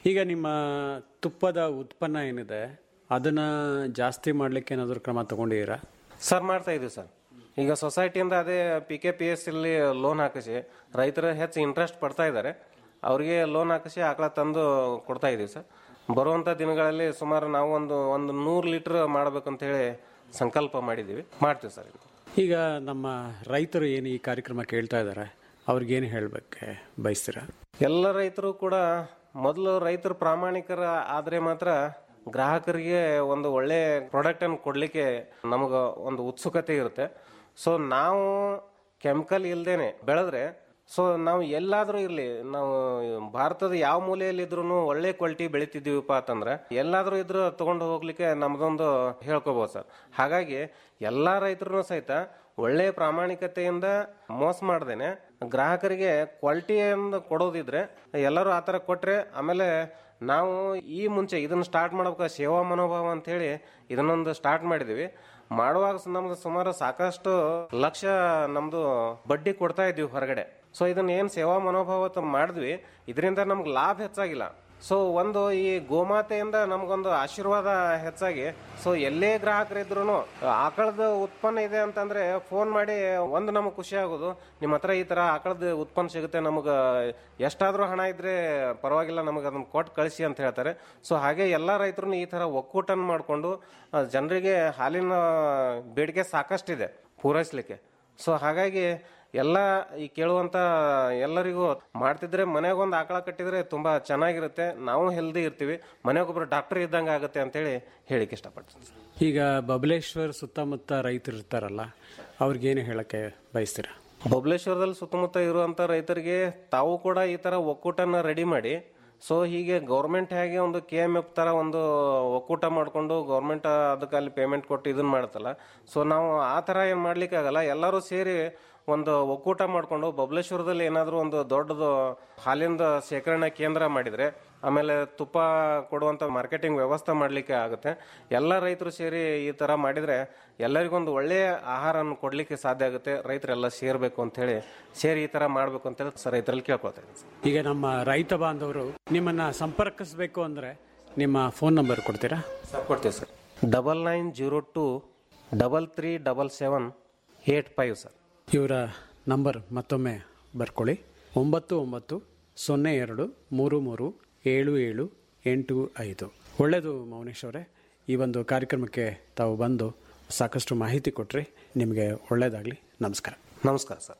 ಈಗ ನಿಮ್ಮ ತುಪ್ಪದ ಉತ್ಪನ್ನ ಏನಿದೆ ಅದನ್ನ ಜಾಸ್ತಿ ಮಾಡ್ಲಿಕ್ಕೆ ಏನಾದರೂ ಕ್ರಮ ತಗೊಂಡಿದ್ದೀರಾ ಸರ್ ಮಾಡ್ತಾ ಇದೀವಿ ಸರ್ ಈಗ ಸೊಸೈಟಿಯಿಂದ ಅದೇ ಪಿ ಕೆ ಪಿ ಎಸ್ ಇಲ್ಲಿ ಲೋನ್ ಹಾಕಿಸಿ ರೈತರು ಹೆಚ್ಚು ಇಂಟ್ರೆಸ್ಟ್ ಪಡ್ತಾ ಇದ್ದಾರೆ ಅವರಿಗೆ ಲೋನ್ ಹಾಕಿಸಿ ಆಕಳ ತಂದು ಕೊಡ್ತಾ ಇದೀವಿ ಸರ್ ಬರುವಂಥ ದಿನಗಳಲ್ಲಿ ಸುಮಾರು ನಾವು ಒಂದು ಒಂದು ನೂರು ಲೀಟ್ರ್ ಮಾಡ್ಬೇಕಂತ ಹೇಳಿ ಸಂಕಲ್ಪ ಮಾಡಿದ್ದೀವಿ ಮಾಡ್ತೀವಿ ಸರ್ ಇದು. ಈಗ ನಮ್ಮ ರೈತರು ಏನು ಈ ಕಾರ್ಯಕ್ರಮ ಕೇಳ್ತಾ ಇದ್ದಾರೆ ಅವ್ರಿಗೇನು ಹೇಳಬೇಕು ಬಯಸ್ತೀರಾ ಎಲ್ಲ ರೈತರು ಕೂಡ ಮೊದಲು ರೈತರು ಪ್ರಾಮಾಣಿಕರ ಆದ್ರೆ ಮಾತ್ರ ಗ್ರಾಹಕರಿಗೆ ಒಂದು ಒಳ್ಳೆ ಪ್ರಾಡಕ್ಟ್ ಅನ್ನು ಕೊಡ್ಲಿಕ್ಕೆ ನಮಗ ಒಂದು ಉತ್ಸುಕತೆ ಇರುತ್ತೆ ಸೊ ನಾವು ಕೆಮಿಕಲ್ ಇಲ್ದೇನೆ ಬೆಳೆದ್ರೆ ಸೊ ನಾವು ಎಲ್ಲಾದ್ರೂ ಇರ್ಲಿ ನಾವು ಭಾರತದ ಯಾವ ಮೂಲೆಯಲ್ಲಿ ಇದ್ರೂ ಒಳ್ಳೆ ಕ್ವಾಲಿಟಿ ಬೆಳಿತಿದ್ದೀವಪ್ಪ ಅಂತಂದ್ರೆ ಎಲ್ಲಾದ್ರೂ ಇದ್ರೂ ತಗೊಂಡು ಹೋಗ್ಲಿಕ್ಕೆ ನಮ್ದೊಂದು ಹೇಳ್ಕೋಬಹುದು ಸರ್ ಹಾಗಾಗಿ ಎಲ್ಲಾ ರೈತರು ಸಹಿತ ಒಳ್ಳೆ ಪ್ರಾಮಾಣಿಕತೆಯಿಂದ ಮೋಸ ಮಾಡ್ದೇನೆ ಗ್ರಾಹಕರಿಗೆ ಕ್ವಾಲಿಟಿಯಿಂದ ಕೊಡೋದಿದ್ರೆ ಎಲ್ಲರೂ ಆ ಥರ ಕೊಟ್ರೆ ಆಮೇಲೆ ನಾವು ಈ ಮುಂಚೆ ಇದನ್ನ ಸ್ಟಾರ್ಟ್ ಮಾಡ್ಬೇಕು ಸೇವಾ ಮನೋಭಾವ ಅಂತ ಹೇಳಿ ಇದನ್ನೊಂದು ಸ್ಟಾರ್ಟ್ ಮಾಡಿದೀವಿ ಮಾಡುವಾಗ ಸ- ನಮ್ದು ಸುಮಾರು ಸಾಕಷ್ಟು ಲಕ್ಷ ನಮ್ದು ಬಡ್ಡಿ ಕೊಡ್ತಾ ಇದ್ವಿ ಹೊರಗಡೆ ಸೊ ಇದನ್ನ ಏನ್ ಸೇವಾ ಮನೋಭಾವ ತ- ಮಾಡಿದ್ವಿ ಇದರಿಂದ ನಮ್ಗೆ ಲಾಭ ಹೆಚ್ಚಾಗಿಲ್ಲ ಸೊ ಒಂದು ಈ ಗೋಮಾತೆಯಿಂದ ನಮಗೊಂದು ಆಶೀರ್ವಾದ ಹೆಚ್ಚಾಗಿ ಸೊ ಎಲ್ಲೇ ಗ್ರಾಹಕರಿದ್ರು ಆಕಳದ ಉತ್ಪನ್ನ ಇದೆ ಅಂತಂದ್ರೆ ಫೋನ್ ಮಾಡಿ ಒಂದು ನಮಗೆ ಖುಷಿ ಆಗೋದು ನಿಮ್ಮ ಹತ್ರ ಈ ತರ ಆಕಳದ ಉತ್ಪನ್ನ ಸಿಗುತ್ತೆ ನಮಗೆ ಎಷ್ಟಾದ್ರೂ ಹಣ ಇದ್ರೆ ಪರವಾಗಿಲ್ಲ ನಮಗೆ ಅದನ್ನ ಕೊಟ್ಟು ಕಳಿಸಿ ಅಂತ ಹೇಳ್ತಾರೆ ಸೊ ಹಾಗೆ ಎಲ್ಲ ರೈತರು ಈ ತರ ಒಕ್ಕೂಟನ್ ಮಾಡಿಕೊಂಡು ಜನರಿಗೆ ಹಾಲಿನ ಬೇಡಿಕೆ ಸಾಕಷ್ಟಿದೆ ಪೂರೈಸ್ಲಿಕ್ಕೆ ಸೊ ಹಾಗಾಗಿ ಎಲ್ಲ ಈ ಕೇಳುವಂತ ಎಲ್ಲರಿಗೂ ಮಾಡ್ತಿದ್ರೆ ಮನೆಗೊಂದು ಆಕಳ ಕಟ್ಟಿದ್ರೆ ತುಂಬಾ ಚೆನ್ನಾಗಿರುತ್ತೆ ನಾವು ಹೆಲ್ದಿ ಇರ್ತೀವಿ ಮನೆಗೊಬ್ರು ಡಾಕ್ಟರ್ ಇದ್ದಂಗೆ ಆಗುತ್ತೆ ಅಂತೇಳಿ ಹೇಳಿಕ್ಕೆ ಇಷ್ಟಪಡ್ತೀನಿ ಈಗ ಬಬಲೇಶ್ವರ್ ಸುತ್ತಮುತ್ತ ರೈತರು ಇರ್ತಾರಲ್ಲ ಅವ್ರಿಗೇನು ಹೇಳಕ್ಕೆ ಬಯಸ್ತೀರಾ ಬಬಲೇಶ್ವರದಲ್ಲಿ ಸುತ್ತಮುತ್ತ ಇರುವಂತ ರೈತರಿಗೆ ತಾವು ಕೂಡ ಈ ತರ ಒಕ್ಕೂಟನ ರೆಡಿ ಮಾಡಿ ಸೊ ಹೀಗೆ ಗೌರ್ಮೆಂಟ್ ಹೇಗೆ ಒಂದು ಕೆ ಎಮ್ ಎಫ್ ತರ ಒಂದು ಒಕ್ಕೂಟ ಮಾಡಿಕೊಂಡು ಗೌರ್ಮೆಂಟ್ ಅದಕ್ಕೆ ಅಲ್ಲಿ ಪೇಮೆಂಟ್ ಕೊಟ್ಟು ಇದನ್ನ ಮಾಡುತ್ತಲ್ಲ ಸೊ ನಾವು ಆ ತರ ಏನ್ ಮಾಡ್ಲಿಕ್ಕೆ ಆಗಲ್ಲ ಎಲ್ಲರೂ ಸೇರಿ ಒಂದು ಒಕ್ಕೂಟ ಮಾಡಿಕೊಂಡು ಬಬಲೇಶ್ವರದಲ್ಲಿ ಏನಾದರೂ ಒಂದು ದೊಡ್ಡದು ಹಾಲಿಂದ ಶೇಖರಣಾ ಕೇಂದ್ರ ಮಾಡಿದ್ರೆ ಆಮೇಲೆ ತುಪ್ಪ ಕೊಡುವಂತ ಮಾರ್ಕೆಟಿಂಗ್ ವ್ಯವಸ್ಥೆ ಮಾಡಲಿಕ್ಕೆ ಆಗುತ್ತೆ ಎಲ್ಲ ರೈತರು ಸೇರಿ ಈ ತರ ಮಾಡಿದ್ರೆ ಎಲ್ಲರಿಗೊಂದು ಒಳ್ಳೆಯ ಆಹಾರವನ್ನು ಕೊಡ್ಲಿಕ್ಕೆ ಸಾಧ್ಯ ಆಗುತ್ತೆ ರೈತರೆಲ್ಲ ಸೇರ್ಬೇಕು ಅಂತ ಹೇಳಿ ಸೇರಿ ಈ ತರ ಮಾಡ್ಬೇಕು ಅಂತ ಹೇಳಿ ರೈತರಲ್ಲಿ ಕೇಳ್ಕೊತಾ ಇದ್ದೀನಿ ಸರ್. ಈಗ ನಮ್ಮ ರೈತ ಬಾಂಧವರು ನಿಮ್ಮನ್ನ ಸಂಪರ್ಕಿಸಬೇಕು ಅಂದ್ರೆ ನಿಮ್ಮ ಫೋನ್ ನಂಬರ್ ಕೊಡ್ತೀರಾ ಸರ್ ಕೊಡ್ತೀವಿ sir double nine zero two double three double seven eight five sir ಇವರ ನಂಬರ್ ಮತ್ತೊಮ್ಮೆ ಬರ್ಕೊಳ್ಳಿ ಒಂಬತ್ತು ಒಂಬತ್ತು ಸೊನ್ನೆ ಎರಡು ಮೂರು ಮೂರು ಏಳು ಏಳು ಎಂಟು ಐದು ಒಳ್ಳೆಯದು ಮೌನೇಶ್ ಅವರೇ ಈ ಒಂದು ಕಾರ್ಯಕ್ರಮಕ್ಕೆ ತಾವು ಬಂದು ಸಾಕಷ್ಟು ಮಾಹಿತಿ ಕೊಟ್ರಿ ನಿಮಗೆ ಒಳ್ಳೆಯದಾಗಲಿ ನಮಸ್ಕಾರ ನಮಸ್ಕಾರ ಸರ್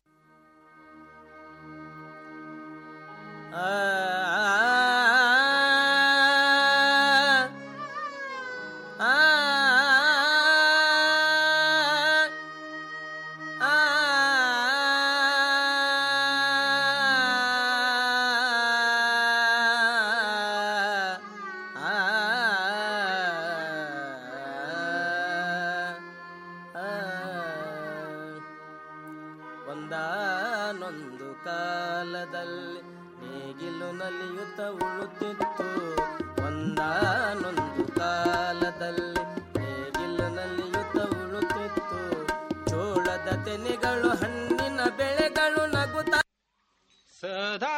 ಒಂದಾನೊಂದು ಕಾಲದಲ್ಲಿ ನೇಗಿಲು ನಲಿಯುತ್ತ ಉಳುತ್ತಿತ್ತು ಒಂದಾನೊಂದು ಕಾಲದಲ್ಲಿ ನೇಗಿಲು ನಲಿಯುತ್ತ ಉಳುತ್ತಿತ್ತು ಚೋಳದ ತೆನೆಗಳು ಹಣ್ಣಿನ ಬೆಳೆಗಳು ನಗುತ್ತ ಸದಾ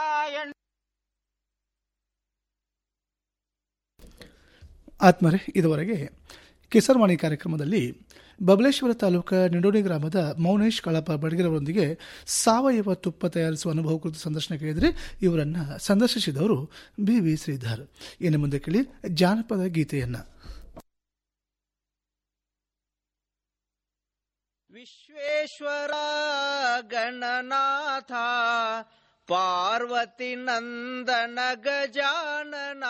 ಆತ್ಮರೇ ಇದುವರೆಗೆ ಕಿಸರ್ವಾಣಿ ಕಾರ್ಯಕ್ರಮದಲ್ಲಿ ಬಬಲೇಶ್ವರ ತಾಲೂಕಾ ನಿಡೋಣಿ ಗ್ರಾಮದ ಮೌನೇಶ್ ಕಳಪ ಬಡಗಿರವರೊಂದಿಗೆ ಸಾವಯವ ತುಪ್ಪ ತಯಾರಿಸುವ ಅನುಭವ ಕುರಿತು ಸಂದರ್ಶನ ಕೇಳಿದರೆ ಇವರನ್ನ ಸಂದರ್ಶಿಸಿದವರು ಬಿ ವಿ ಶ್ರೀಧರ್ ಇನ್ನು ಮುಂದೆ ಕೇಳಿ ಜಾನಪದ ಗೀತೆಯನ್ನ ವಿಶ್ವೇಶ್ವರ ಗಣನಾಥ ಪಾರ್ವತಿ ನಂದನ ಗಜಾನನ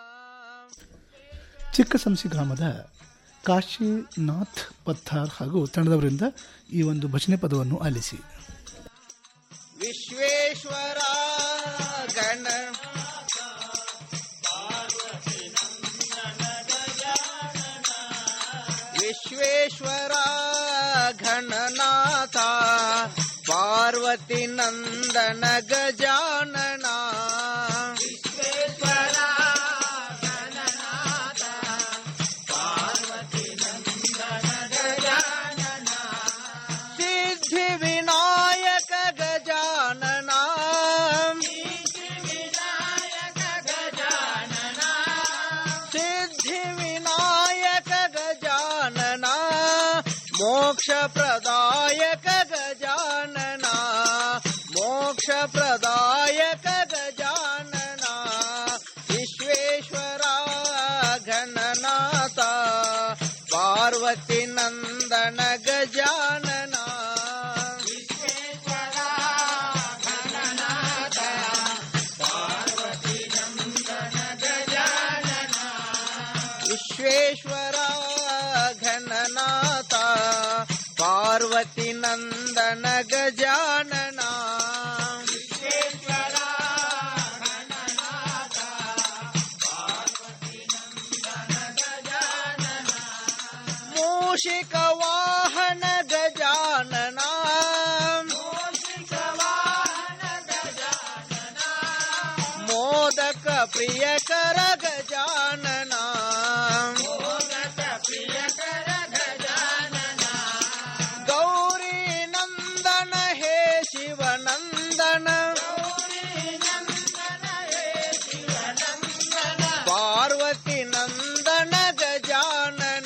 ಚಿಕ್ಕಸಂಸಿ ಗ್ರಾಮದ ಕಾಶಿನಾಥ್ ಪತ್ತಾರ್ ಹಾಗೂ ತಂಡದವರಿಂದ ಈ ಒಂದು ಭಜನೆ ಪದವನ್ನು ಆಲಿಸಿ ವಿಶ್ವೇಶ್ವರ ಗಣ ವಿಶ್ವೇಶ್ವರ ಘನನಾಥ ಪಾರ್ವತಿ ನಂದನ ಗಜಾನನ ವಿಶ್ವೇಶ್ವರ ಗಣನಾಥ ಪಾರ್ವತಿ ನಂದನ ಗಜಾನನ ಸಿದ್ಧಿ ವಿನಾಯಕ ಗಜಾನನ ಸಿದ್ಧಿ ವಿನಾಯಕ ಗಜಾನನ ಮೋಕ್ಷ ಪ್ರದಾಯಕ ಗಜಾನನ ಮೋಕ್ಷ ಪ್ರದಾಯಕ ಗಜಾನನ ವಿಶ್ವೇಶ್ವರ ಘನನಾಥ ಪಾರ್ವತಿ ನಂದನ ಗಜಾನನ ವಿಶ್ವೇಶ್ವರ ಘನನಾಥ ಪಾರ್ವತಿ ನಂದನ ಗಜಾನನ ಮೂಷಿಕ ವಾಹನ ಗಜಾನನ ಮೋದಕ ಪ್ರಿಯಕರ ಗಜಾನನ ಗೌರಿ ನಂದನ ಹೇ ಶಿವನಂದನ ಪಾರ್ವತಿ ನಂದನ ಗಜಾನನ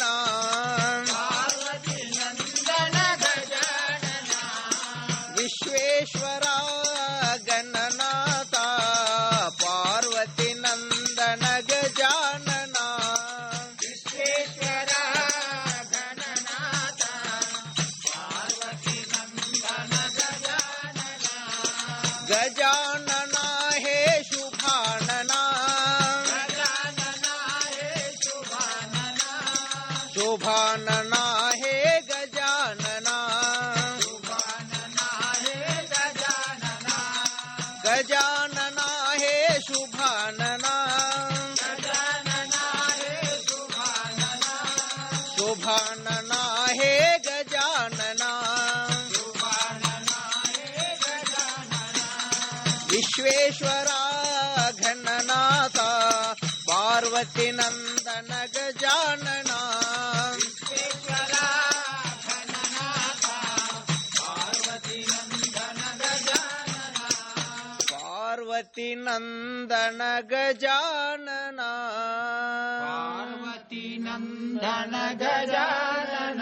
ವಿಶ್ವೇಶ್ವರ ಗಣನಾಥ ಪಾರ್ವತಿ ನಂದನ ಗಜಾನನ ವಿಶ್ವೇಶ್ವರ ಗಣನಾಥ ಪಾರ್ವತಿ ನಂದನ ಗಜಾನನ ಗಜಾನನ ಹೇ ಶುಭಾನನ ಶುಭಾನನ ಹೇ ಗಜಾನನ ಗಜಾನನ ಹೇ ಶುಭಾನನ ಶುಭಾನನ ಹೇ ಗಜಾನನ ವಿಶ್ವೇಶ್ವರ ಘನನಾಥ ಪಾರ್ವತಿ ನಂದನ ಗಜಾನನ ಪಾರ್ವತಿ ನಂದನ ಗಜಾನನ ಪಾರ್ವತಿ ನಂದನ ಗಜಾನನ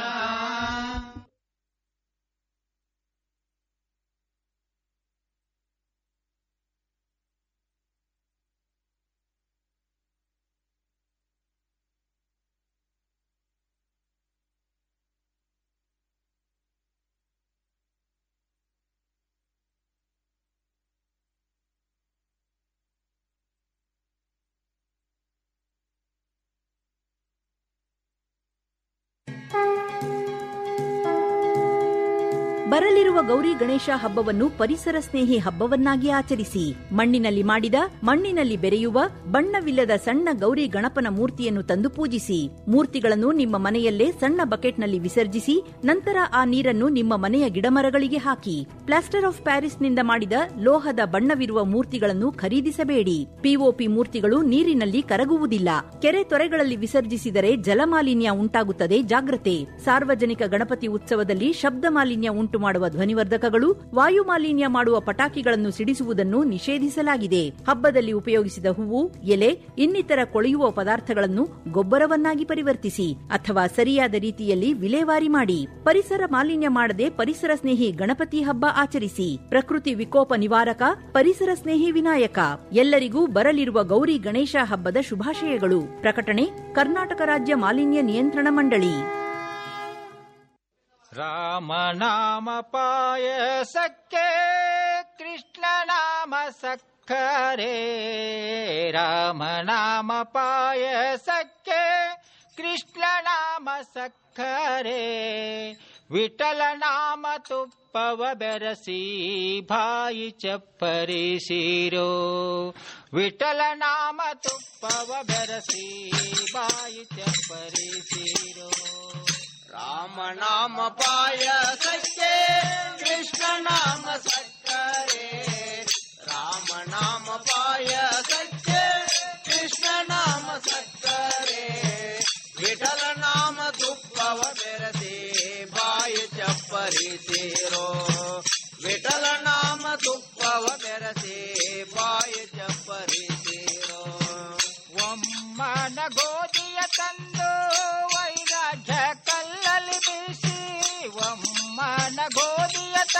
ಬರಲಿರುವ ಗೌರಿ ಗಣೇಶ ಹಬ್ಬವನ್ನು ಪರಿಸರ ಸ್ನೇಹಿ ಹಬ್ಬವನ್ನಾಗಿ ಆಚರಿಸಿ ಮಣ್ಣಿನಲ್ಲಿ ಮಾಡಿದ ಮಣ್ಣಿನಲ್ಲಿ ಬೆರೆಯುವ ಬಣ್ಣವಿಲ್ಲದ ಸಣ್ಣ ಗೌರಿ ಗಣಪನ ಮೂರ್ತಿಯನ್ನು ತಂದು ಪೂಜಿಸಿ ಮೂರ್ತಿಗಳನ್ನು ನಿಮ್ಮ ಮನೆಯಲ್ಲೇ ಸಣ್ಣ ಬಕೆಟ್ನಲ್ಲಿ ವಿಸರ್ಜಿಸಿ ನಂತರ ಆ ನೀರನ್ನು ನಿಮ್ಮ ಮನೆಯ ಗಿಡಮರಗಳಿಗೆ ಹಾಕಿ ಪ್ಲಾಸ್ಟರ್ ಆಫ್ ಪ್ಯಾರಿಸ್ನಿಂದ ಮಾಡಿದ ಲೋಹದ ಬಣ್ಣವಿರುವ ಮೂರ್ತಿಗಳನ್ನು ಖರೀದಿಸಬೇಡಿ ಪಿಒಪಿ ಮೂರ್ತಿಗಳು ನೀರಿನಲ್ಲಿ ಕರಗುವುದಿಲ್ಲ ಕೆರೆ ತೊರೆಗಳಲ್ಲಿ ವಿಸರ್ಜಿಸಿದರೆ ಜಲಮಾಲಿನ್ಯ ಉಂಟಾಗುತ್ತದೆ ಜಾಗ್ರತೆ ಸಾರ್ವಜನಿಕ ಗಣಪತಿ ಉತ್ಸವದಲ್ಲಿ ಶಬ್ದ ಮಾಲಿನ್ಯ ಉಂಟು ಮಾಡುವ ಧ್ವನಿವರ್ಧಕಗಳು ವಾಯು ಮಾಲಿನ್ಯ ಮಾಡುವ ಪಟಾಕಿಗಳನ್ನು ಸಿಡಿಸುವುದನ್ನು ನಿಷೇಧಿಸಲಾಗಿದೆ ಹಬ್ಬದಲ್ಲಿ ಉಪಯೋಗಿಸಿದ ಹೂವು ಎಲೆ ಇನ್ನಿತರ ಕೊಳೆಯುವ ಪದಾರ್ಥಗಳನ್ನು ಗೊಬ್ಬರವನ್ನಾಗಿ ಪರಿವರ್ತಿಸಿ ಅಥವಾ ಸರಿಯಾದ ರೀತಿಯಲ್ಲಿ ವಿಲೇವಾರಿ ಮಾಡಿ ಪರಿಸರ ಮಾಲಿನ್ಯ ಮಾಡದೆ ಪರಿಸರ ಸ್ನೇಹಿ ಗಣಪತಿ ಹಬ್ಬ ಆಚರಿಸಿ ಪ್ರಕೃತಿ ವಿಕೋಪ ನಿವಾರಕ ಪರಿಸರ ಸ್ನೇಹಿ ವಿನಾಯಕ ಎಲ್ಲರಿಗೂ ಬರಲಿರುವ ಗೌರಿ ಗಣೇಶ ಹಬ್ಬದ ಶುಭಾಶಯಗಳು ಪ್ರಕಟಣೆ ಕರ್ನಾಟಕ ರಾಜ್ಯ ಮಾಲಿನ್ಯ ನಿಯಂತ್ರಣ ಮಂಡಳಿ ರಾಮನಾಮ ಪಾಯಸಕ್ಕೆ ಕೃಷ್ಣ ನಾಮ ಸಕ್ಕರೆ ರಾಮನಾಮ ಪಾಯಸಕ್ಕೆ ಕೃಷ್ಣ ನಾಮ ಸಕ್ಕರೆ ವಿಠಲ ನಾಮ ತುಪ್ಪವ ಬೆರಸಿ ಬಾಯಿ ಚಪ್ಪರಿಸಿರೋ ವಿಠಲ ನಾಮ ತುಪ್ಪವ ಬೆರಸಿ ಬಾಯಿ ಚಪ್ಪರಿಸಿರೋ ರಾಮನಾಮ ಪಾಯಸಕ್ಕೆ ಕೃಷ್ಣ ನಾಮ ಸಕ್ಕರೆ ರಾಮನಾಮ ಪಾಯಸಕ್ಕೆ ಕೃಷ್ಣ ನಾಮ ಸಕ್ಕರೆ ವಿಠಲ ನಾಮ ತುಪ್ಪವ ಬೆರಸಿ ಬಾಯಿ ಚಪ್ಪರಿಸಿರೋ ವಿಠಲ ನಾಮ ತುಪ್ಪವ ಬೆರಸಿ ಬಾಯಿ ಚಪ್ಪರಿಸಿರೋ ಒಮ್ಮನ ಗೋಧಿಯ ತಂದು ವೈರಾಗ್ಯ ಕಲ್ಲಲ್ಲಿ ಬೀಸಿ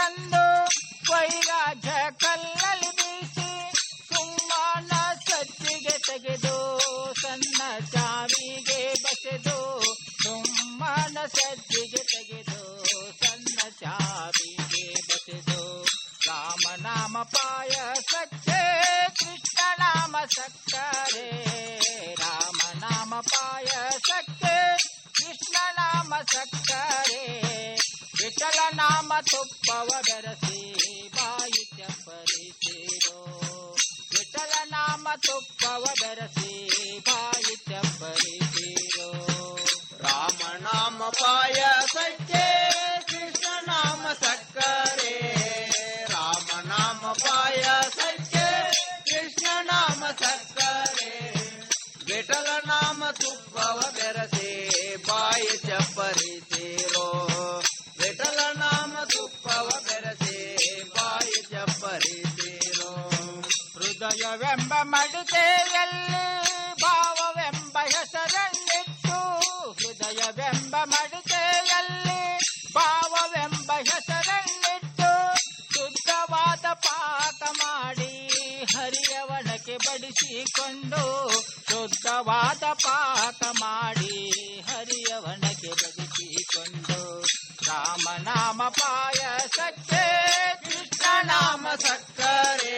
ತಂದು ವೈರಾಗ್ಯ ಕಲ್ಲಲ್ಲಿ ಬೀಸಿ ಸುಮ್ಮನ ಸಜ್ಜಿಗೆ ತೆಗೆದು ಸಣ್ಣ ಚಾವಿಗೆ ಬಸೆದು ಸುಮ್ಮನ ಸಜ್ಜಿಗೆ ತೆಗೆದು ಸಣ್ಣ ಚಾವಿಗೆ ಬಸೆದು ರಾಮನಾಮ ಪಾಯಸಕ್ಕೆ ಕೃಷ್ಣ ನಾಮ ಸಕ್ಕರೆ ರಾಮನಾಮ ಪಾಯಸಕ್ಕೆ ಕೃಷ್ಣ ನಾಮ ಸಕ್ಕರೆ ವಿಠಲ ನಾಮ ತುಪ್ಪವ ಬೆರಸಿ ಬಾಯಿ ಚಪ್ಪರಿಸಿರೋ ವಿಠಲ ನಾಮ ತುಪ್ಪವ ಬೆರಸಿ ಬಾಯಿ ಚಪ್ಪರಿಸಿರೋ ರಾಮನಾಮ ಪಾಯಸಕ್ಕೆ ಕೃಷ್ಣ ನಾಮ ಸಕ್ಕರೆ ರಾಮನಾಮ ಪಾಯಸಕ್ಕೆ ಕೃಷ್ಣ ನಾಮ ಸಕ್ಕರೆ ವಿಠಲ ನಾಮ ತುಪ್ಪವ ಬೆರಸೆ ಬಾಯಿ ಚಪ್ಪರಿಸಿರೋ ವಿಠಲ ನಾಮ ತುಪ್ಪವ ಬೆರಸೆ ಬಾಯಿ ಚಪ್ಪರಿಸಿರೋ ಹೃದಯವೆಂಬ ಮಡಿಕೆಯಲ್ಲಿ ಭಾವವೆಂಬ ಹೆಸರನ್ನಿಟ್ಟು ಹೃದಯವೆಂಬ ಮಡಿಕೆಯಲ್ಲಿ ಭಾವವೆಂಬ ಹೆಸರನ್ನಿಟ್ಟು ಶುದ್ಧವಾದ ಪಾಕ ಮಾಡಿ ಹರಿಯವಣಕ್ಕೆ ಬಡಿಸಿಕೊಂಡು ಶುದ್ಧವಾದ ಪಾಕ ಮಾಡಿ ಹರಿಯವಣಕ್ಕೆ ಬಡಿಸಿಕೊಂಡು ರಾಮನಾಮ ಪಾಯಸಕ್ಕೆ ಕೃಷ್ಣ ನಾಮ ಸಕ್ಕರೆ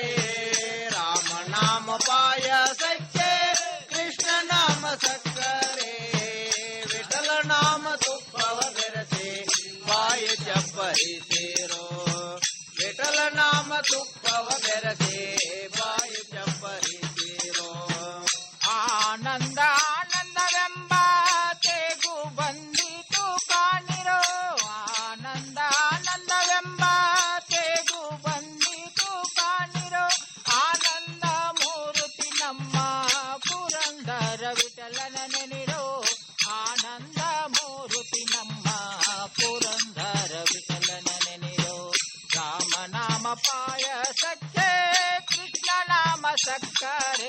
ರಾಮನಾಮ ಪಾಯಸಕ್ಕೆ ಕೃಷ್ಣ ನಾಮ ಸಕ್ಕರೆ ವಿಠಲ ನಾಮ ತುಪ್ಪವ ಬೆರಸೆ ಬಾಯಿ ಚಪ್ಪರಿಸಿರೋ ವಿಠಲ ನಾಮ ತುಪ್ಪವ ಬೆರಸೆ ಬಾಯಿ ಚಪ್ಪರಿಸಿರೋ ಆನಂದ ಆನಂದವೆಂಬ ತೇಗು ಬಂದಿತು ಕಾಣಿರೋ ಆನಂದ ಆನಂದವೆಂಬ ತೇಗು ಬಂದಿತು ಕಾಣಿರೋ ಆನಂದ ಮೂರ್ತಿ ನಮ್ಮ ಪುರಂದರ ವಿಠಲನ ನೆನಿರೋ ಆನಂದ ಮೂರ್ತಿ ನಮ್ಮ ಪುರಂದರ ವಿಠಲನ ನೆನಿರೋ ರಾಮನಾಮ ಪಾಯಸಕ್ಕೆ ಕೃಷ್ಣ ನಾಮ ಸಕ್ಕರೆ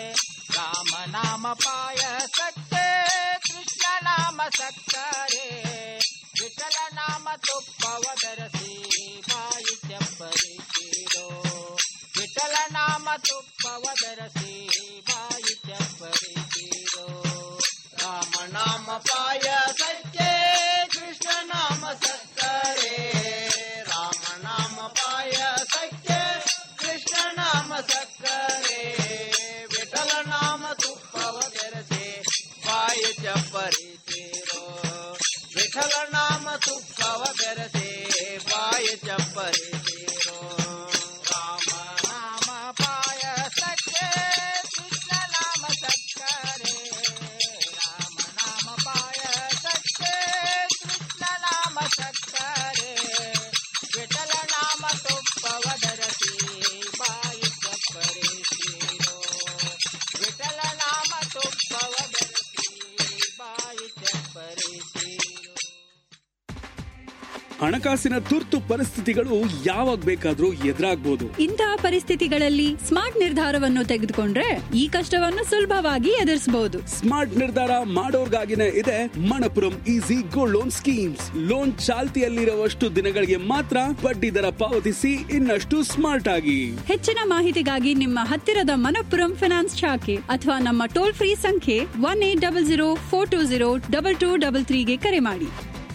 ರಾಮನಾಮ ಪಾಯಸಕ್ಕೆ ಕೃಷ್ಣ ನಾಮ ಸಕ್ಕರೆ ವಿಠಲ ನಾಮ ತುಪ್ಪವ ಬೆರಸಿ ಬಾಯಿ ಚಪ್ಪರಿಸಿರೋ ವಿಠಲ ನಾಮ ತುಪ್ಪವ ಬೆರಸಿ ಬಾಯಿ ಚಪ್ಪರಿಸಿರೋ ರಾಮನಾಮ ಪಾಯಸಕ್ಕೆ ಕೃಷ್ಣ ನಾಮ ಸಕ್ಕರೆ ರಾಮನಾಮ ಪಾಯಸಕ್ಕೆ ಕೃಷ್ಣ ನಾಮ ಸಕ್ಕರೆ ವಿಠಲ ನಾಮ ತುಪ್ಪವ ಬೆರಸೆ ಬಾಯಿ ಚಪ್ಪರಿಸಿರೋ ವಿಠಲ ನಾಮ ತುಪ್ಪವ ಬೆರಸೆ ಬಾಯಿ ಚಪ್ಪರಿಸಿರೋ ರಾಮ ನಾಮ ಪಾಯಸಕ್ಕೆ ಕೃಷ್ಣ ನಾಮ ಸಕ್ಕರೆ ರಾಮ ನಾಮ ಪಾಯಸಕ್ಕೆ ಕೃಷ್ಣ ನಾಮ ಸಕ್ಕರೆ ವಿಠಲ ನಾಮ ತುಪ್ಪವ ಬೆರಸಿ ಬಾಯಿ ಚಪ್ಪರಿಸಿರೋ ವಿಠಲ ನಾಮ ತುಪ್ಪವ ಬೆರಸಿ ಬಾಯಿ ಚಪ್ಪರಿಸಿರೋ ಹಣಕಾಸಿನ ತುರ್ತು ಪರಿಸ್ಥಿತಿಗಳು ಯಾವಾಗ ಬೇಕಾದ್ರೂ ಎದುರಾಗ್ಬೋದು ಇಂತಹ ಪರಿಸ್ಥಿತಿಗಳಲ್ಲಿ ಸ್ಮಾರ್ಟ್ ನಿರ್ಧಾರವನ್ನು ತೆಗೆದುಕೊಂಡ್ರೆ ಈ ಕಷ್ಟವನ್ನು ಸುಲಭವಾಗಿ ಎದುರಿಸಬಹುದು ಸ್ಮಾರ್ಟ್ ನಿರ್ಧಾರ ಮಾಡೋರ್ಗಾಗಿನೇ ಇದೆ Manappuram easy gold loan schemes loan ಚಾಲ್ತಿಯಲ್ಲಿರುವಷ್ಟು ದಿನಗಳಿಗೆ ಮಾತ್ರ ಬಡ್ಡಿ ದರ ಪಾವತಿಸಿ ಇನ್ನಷ್ಟು ಸ್ಮಾರ್ಟ್ ಆಗಿ ಹೆಚ್ಚಿನ ಮಾಹಿತಿಗಾಗಿ ನಿಮ್ಮ ಹತ್ತಿರದ ಮನಪ್ಪುರಂ ಫಿನಾನ್ಸ್ ಶಾಖೆ ಅಥವಾ ನಮ್ಮ ಟೋಲ್ ಫ್ರೀ ಸಂಖ್ಯೆ one eight double zero four two zero double two double ತ್ರೀಗೆ ಕರೆ ಮಾಡಿ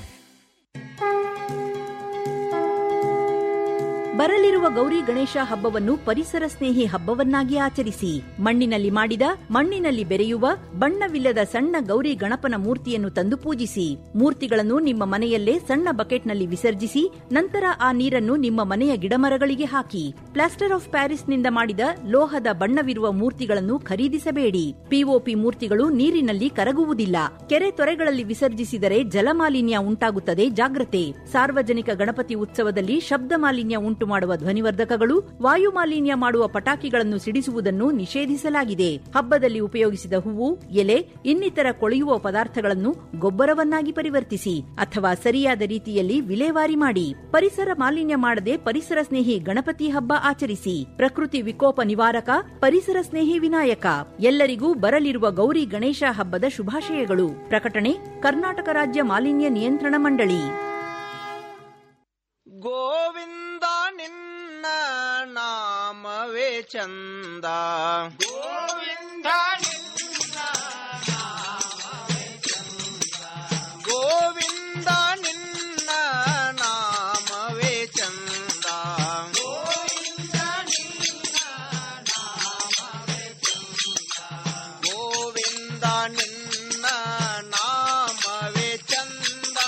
ಬರಲಿರುವ ಗೌರಿ ಗಣೇಶ ಹಬ್ಬವನ್ನು ಪರಿಸರ ಸ್ನೇಹಿ ಹಬ್ಬವನ್ನಾಗಿ ಆಚರಿಸಿ ಮಣ್ಣಿನಲ್ಲಿ ಮಾಡಿದ ಮಣ್ಣಿನಲ್ಲಿ ಬೆರೆಯುವ ಬಣ್ಣವಿಲ್ಲದ ಸಣ್ಣ ಗೌರಿ ಗಣಪನ ಮೂರ್ತಿಯನ್ನು ತಂದು ಪೂಜಿಸಿ ಮೂರ್ತಿಗಳನ್ನು ನಿಮ್ಮ ಮನೆಯಲ್ಲೇ ಸಣ್ಣ ಬಕೆಟ್ನಲ್ಲಿ ವಿಸರ್ಜಿಸಿ ನಂತರ ಆ ನೀರನ್ನು ನಿಮ್ಮ ಮನೆಯ ಗಿಡಮರಗಳಿಗೆ ಹಾಕಿ ಪ್ಲಾಸ್ಟರ್ ಆಫ್ ಪ್ಯಾರಿಸ್ನಿಂದ ಮಾಡಿದ ಲೋಹದ ಬಣ್ಣವಿರುವ ಮೂರ್ತಿಗಳನ್ನು ಖರೀದಿಸಬೇಡಿ ಪಿಒಪಿ ಮೂರ್ತಿಗಳು ನೀರಿನಲ್ಲಿ ಕರಗುವುದಿಲ್ಲ ಕೆರೆ ತೊರೆಗಳಲ್ಲಿ ವಿಸರ್ಜಿಸಿದರೆ ಜಲಮಾಲಿನ್ಯ ಉಂಟಾಗುತ್ತದೆ ಜಾಗ್ರತೆ ಸಾರ್ವಜನಿಕ ಗಣಪತಿ ಉತ್ಸವದಲ್ಲಿ ಶಬ್ದ ಮಾಲಿನ್ಯ ಉಂಟು ಮಾಡುವ ಧ್ವನಿವರ್ಧಕಗಳು ವಾಯು ಮಾಲಿನ್ಯ ಮಾಡುವ ಪಟಾಕಿಗಳನ್ನು ಸಿಡಿಸುವುದನ್ನು ನಿಷೇಧಿಸಲಾಗಿದೆ ಹಬ್ಬದಲ್ಲಿ ಉಪಯೋಗಿಸಿದ ಹೂವು ಎಲೆ ಇನ್ನಿತರ ಕೊಳೆಯುವ ಪದಾರ್ಥಗಳನ್ನು ಗೊಬ್ಬರವನ್ನಾಗಿ ಪರಿವರ್ತಿಸಿ ಅಥವಾ ಸರಿಯಾದ ರೀತಿಯಲ್ಲಿ ವಿಲೇವಾರಿ ಮಾಡಿ ಪರಿಸರ ಮಾಲಿನ್ಯ ಮಾಡದೆ ಪರಿಸರ ಸ್ನೇಹಿ ಗಣಪತಿ ಹಬ್ಬ ಆಚರಿಸಿ ಪ್ರಕೃತಿ ವಿಕೋಪ ನಿವಾರಕ ಪರಿಸರ ಸ್ನೇಹಿ ವಿನಾಯಕ ಎಲ್ಲರಿಗೂ ಬರಲಿರುವ ಗೌರಿ ಗಣೇಶ ಹಬ್ಬದ ಶುಭಾಶಯಗಳು ಪ್ರಕಟಣೆ ಕರ್ನಾಟಕ ರಾಜ್ಯ ಮಾಲಿನ್ಯ ನಿಯಂತ್ರಣ ಮಂಡಳಿ ಗೋವಿಂದ ಚಂದ ಗೋವಿಂದ ಗೋವಿಂದ ನಿನ್ನ ನಾಮವೇ ಚಂದ ಗೋವಿಂದ ನಿನ್ನ ನಾಮವೇ ಚಂದ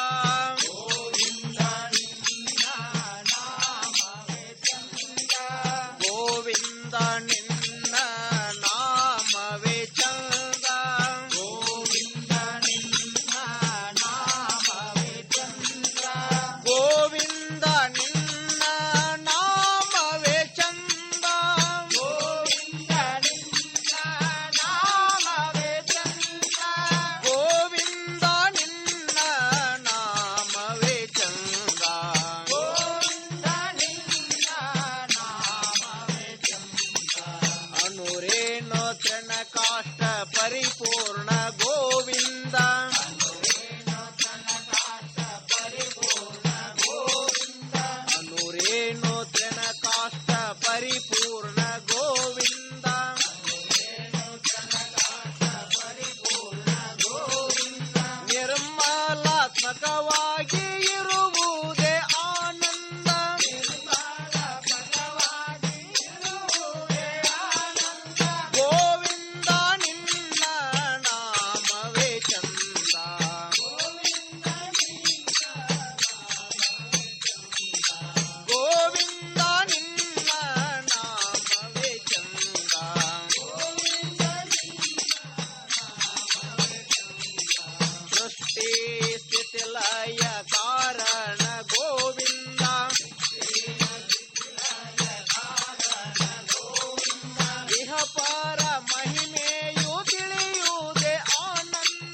ಗೋವಿಂದ ನಿನ್ನ ನಾಮವೇ ಚಂದ ಗೋವಿಂದ ನಿನ್ನ ನಾಮವೇ ಚಂದ ಗೋವಿಂದ ನಿನ್ನ ನಾಮವೇ ಚಂದ ಗೋವಿಂದ ನಿನ್ನ ನಾಮವೇ ಚಂದ ಗೋವಿಂದ ನಿನ್ನ ನಾಮವೇ ಚಂದ ಗೋವಿಂದ ನಿನ್ನ ನಾಮವೇ ಚಂದ ಅನುರೇಣು ತೃಣ ಕಾಷ್ಟ ಪರಿಪೂರ್ಣ ಗೋವಿಂದ ಅನುರೇಣು ತೃಣ ಕಾಷ್ಟ ಪರಿಪೂರ್ಣ ಗೋವಿಂದ ನಿರ್ಮಲಾತ್ಮಕವಾಗಿ ಇರುವುದೇ ಆನಂದ ಗೋವಿಂದ ನಿನ್ನ ನಾಮವೇ ಚಂದ ಗೋವಿಂದ ನಿನ್ನ ನಾಮವೇ ಚಂದ ಸೃಷ್ಟಿ ಸ್ಥಿತಿ ಲಯ ಕಾರಣ ಗೋವಿಂದ ಇಹ ಪರ ಮಹಿಮೆಯು ತಿಳಿಯುವುದೇ ಆನಂದ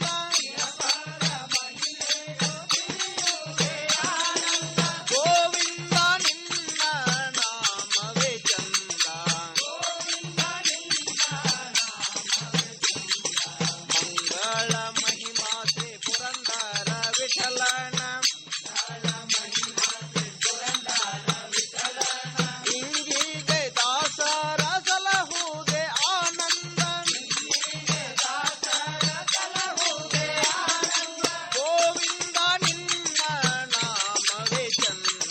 ಗೋವಿಂದ ನಿನ್ನ ನಾಮವೇ ಚಂದ ಮಂಗಳ ಮಹಿಮಾ ಶ್ರೀ ಪುರಂದರ ವಿಠಲನ ಇಂಗಿಗೆ ದಾಸರ ಸಲಹುದೇ ಆನಂದ ಗೋವಿಂದ ನಿನ್ನ ನಾಮವೇ ಚಂದ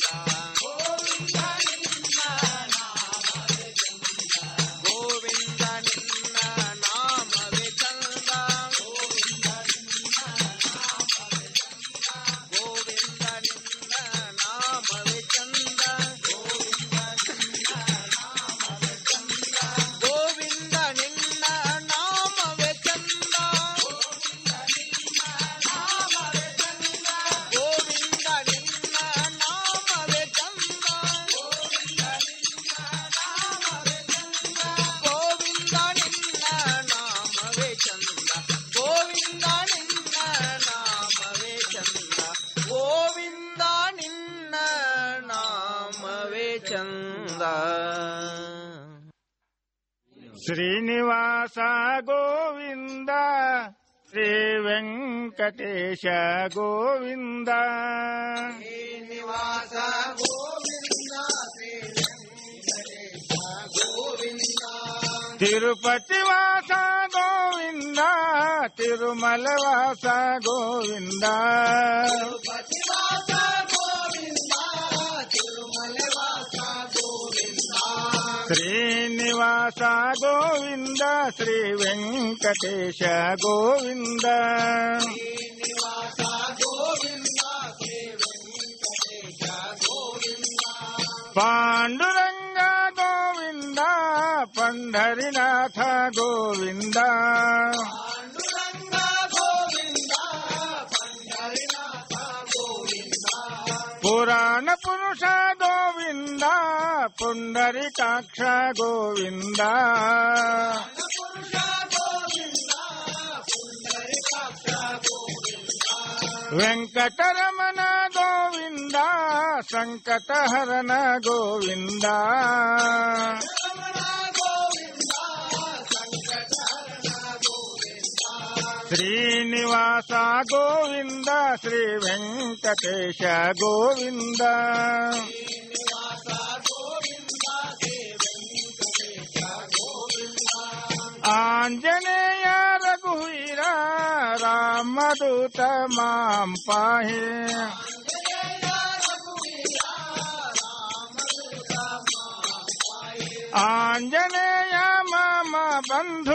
ಗೋವಿಂದ ನಿನ್ನ ನಾಮವೇ ಚಂದ ಗೋವಿಂದ ನಿನ್ನ ನಾಮವೇ ಚಂದ ಗೋವಿಂದ ನಿನ್ನ ನಾಮವೇ ಚಂದ ಗೋವಿಂದ ನಿನ್ನ ನಾಮವೇ ಚಂದ ಗೋವಿಂದ ನಿನ್ನ ನಾಮವೇ ಚಂದ ಗೋವಿಂದ ನಿನ್ನ ನಾಮವೇ ಚಂದ ಗೋವಿಂದ ನಿನ್ನ ನಾಮವೇ ಚಂದ ಶ್ರೀನಿವಾಸ ಗೋವಿಂದ ಶ್ರೀ ವೆಂಕಟೇಶ ಗೋವಿಂದ ಶ್ರೀನಿವಾಸ ಗೋವಿಂದ ಶ್ರೀ ವೆಂಕಟೇಶ ಗೋವಿಂದ ತಿರುಪತಿ ವಾಸ ಗೋವಿಂದ ತಿರುಮಲ ವಾಸ ಗೋವಿಂದ ಪತಿವಾಸ ಗೋವಿಂದ ತಿರುಮಲ ವಾಸ ಗೋವಿಂದ ಶ್ರೀನಿವಾಸ ಗೋವಿಂದ ಶ್ರೀ ವೆಂಕಟೇಶ ಗೋವಿಂದ ಶ್ರೀನಿವಾಸ ಗೋವಿಂದ ಶ್ರೀ ವೆಂಕಟೇಶ ಗೋವಿಂದ ಪಾಂಡುರಂಗ ಗೋವಿಂದ ಪಂಢರಿನಾಥ ಗೋವಿಂದ ಪಾಂಡುರಂಗ ಗೋವಿಂದ ಪಂಡರಿನಾಥ ಗೋವಿಂದ ಪುರಾಣ ಪುರುಷ ಗೋವಿಂದ ಪುಂಡರಿಕಾಕ್ಷ ಗೋವಿಂದ ಪುರುಷ ಗೋವಿಂದ ಪುಂಡರಿಕಾಕ್ಷ ಗೋವಿಂದ ವೆಂಕಟರಮಣ ಗೋವಿಂದ ಸಂಕಟಹರಣ ಗೋವಿಂದ ರಮಣ ಗೋವಿಂದ ಸಂಕಟಹರಣ ಗೋವಿಂದ ಶ್ರೀನಿವಾಸ ಗೋವಿಂದ ಶ್ರೀ ವೆಂಕಟೇಶ ಗೋವಿಂದ ಶ್ರೀನಿವಾಸ ಗೋವಿಂದ ಶ್ರೀ ವೆಂಕಟೇಶ ಆಂಜನೇಯ ರಘುವೀರ ರಾಮದೂತ ಮಾಂ ಪಾಹಿ ಆಂಜನೇಯ ಮಾಮ ಬಂಧು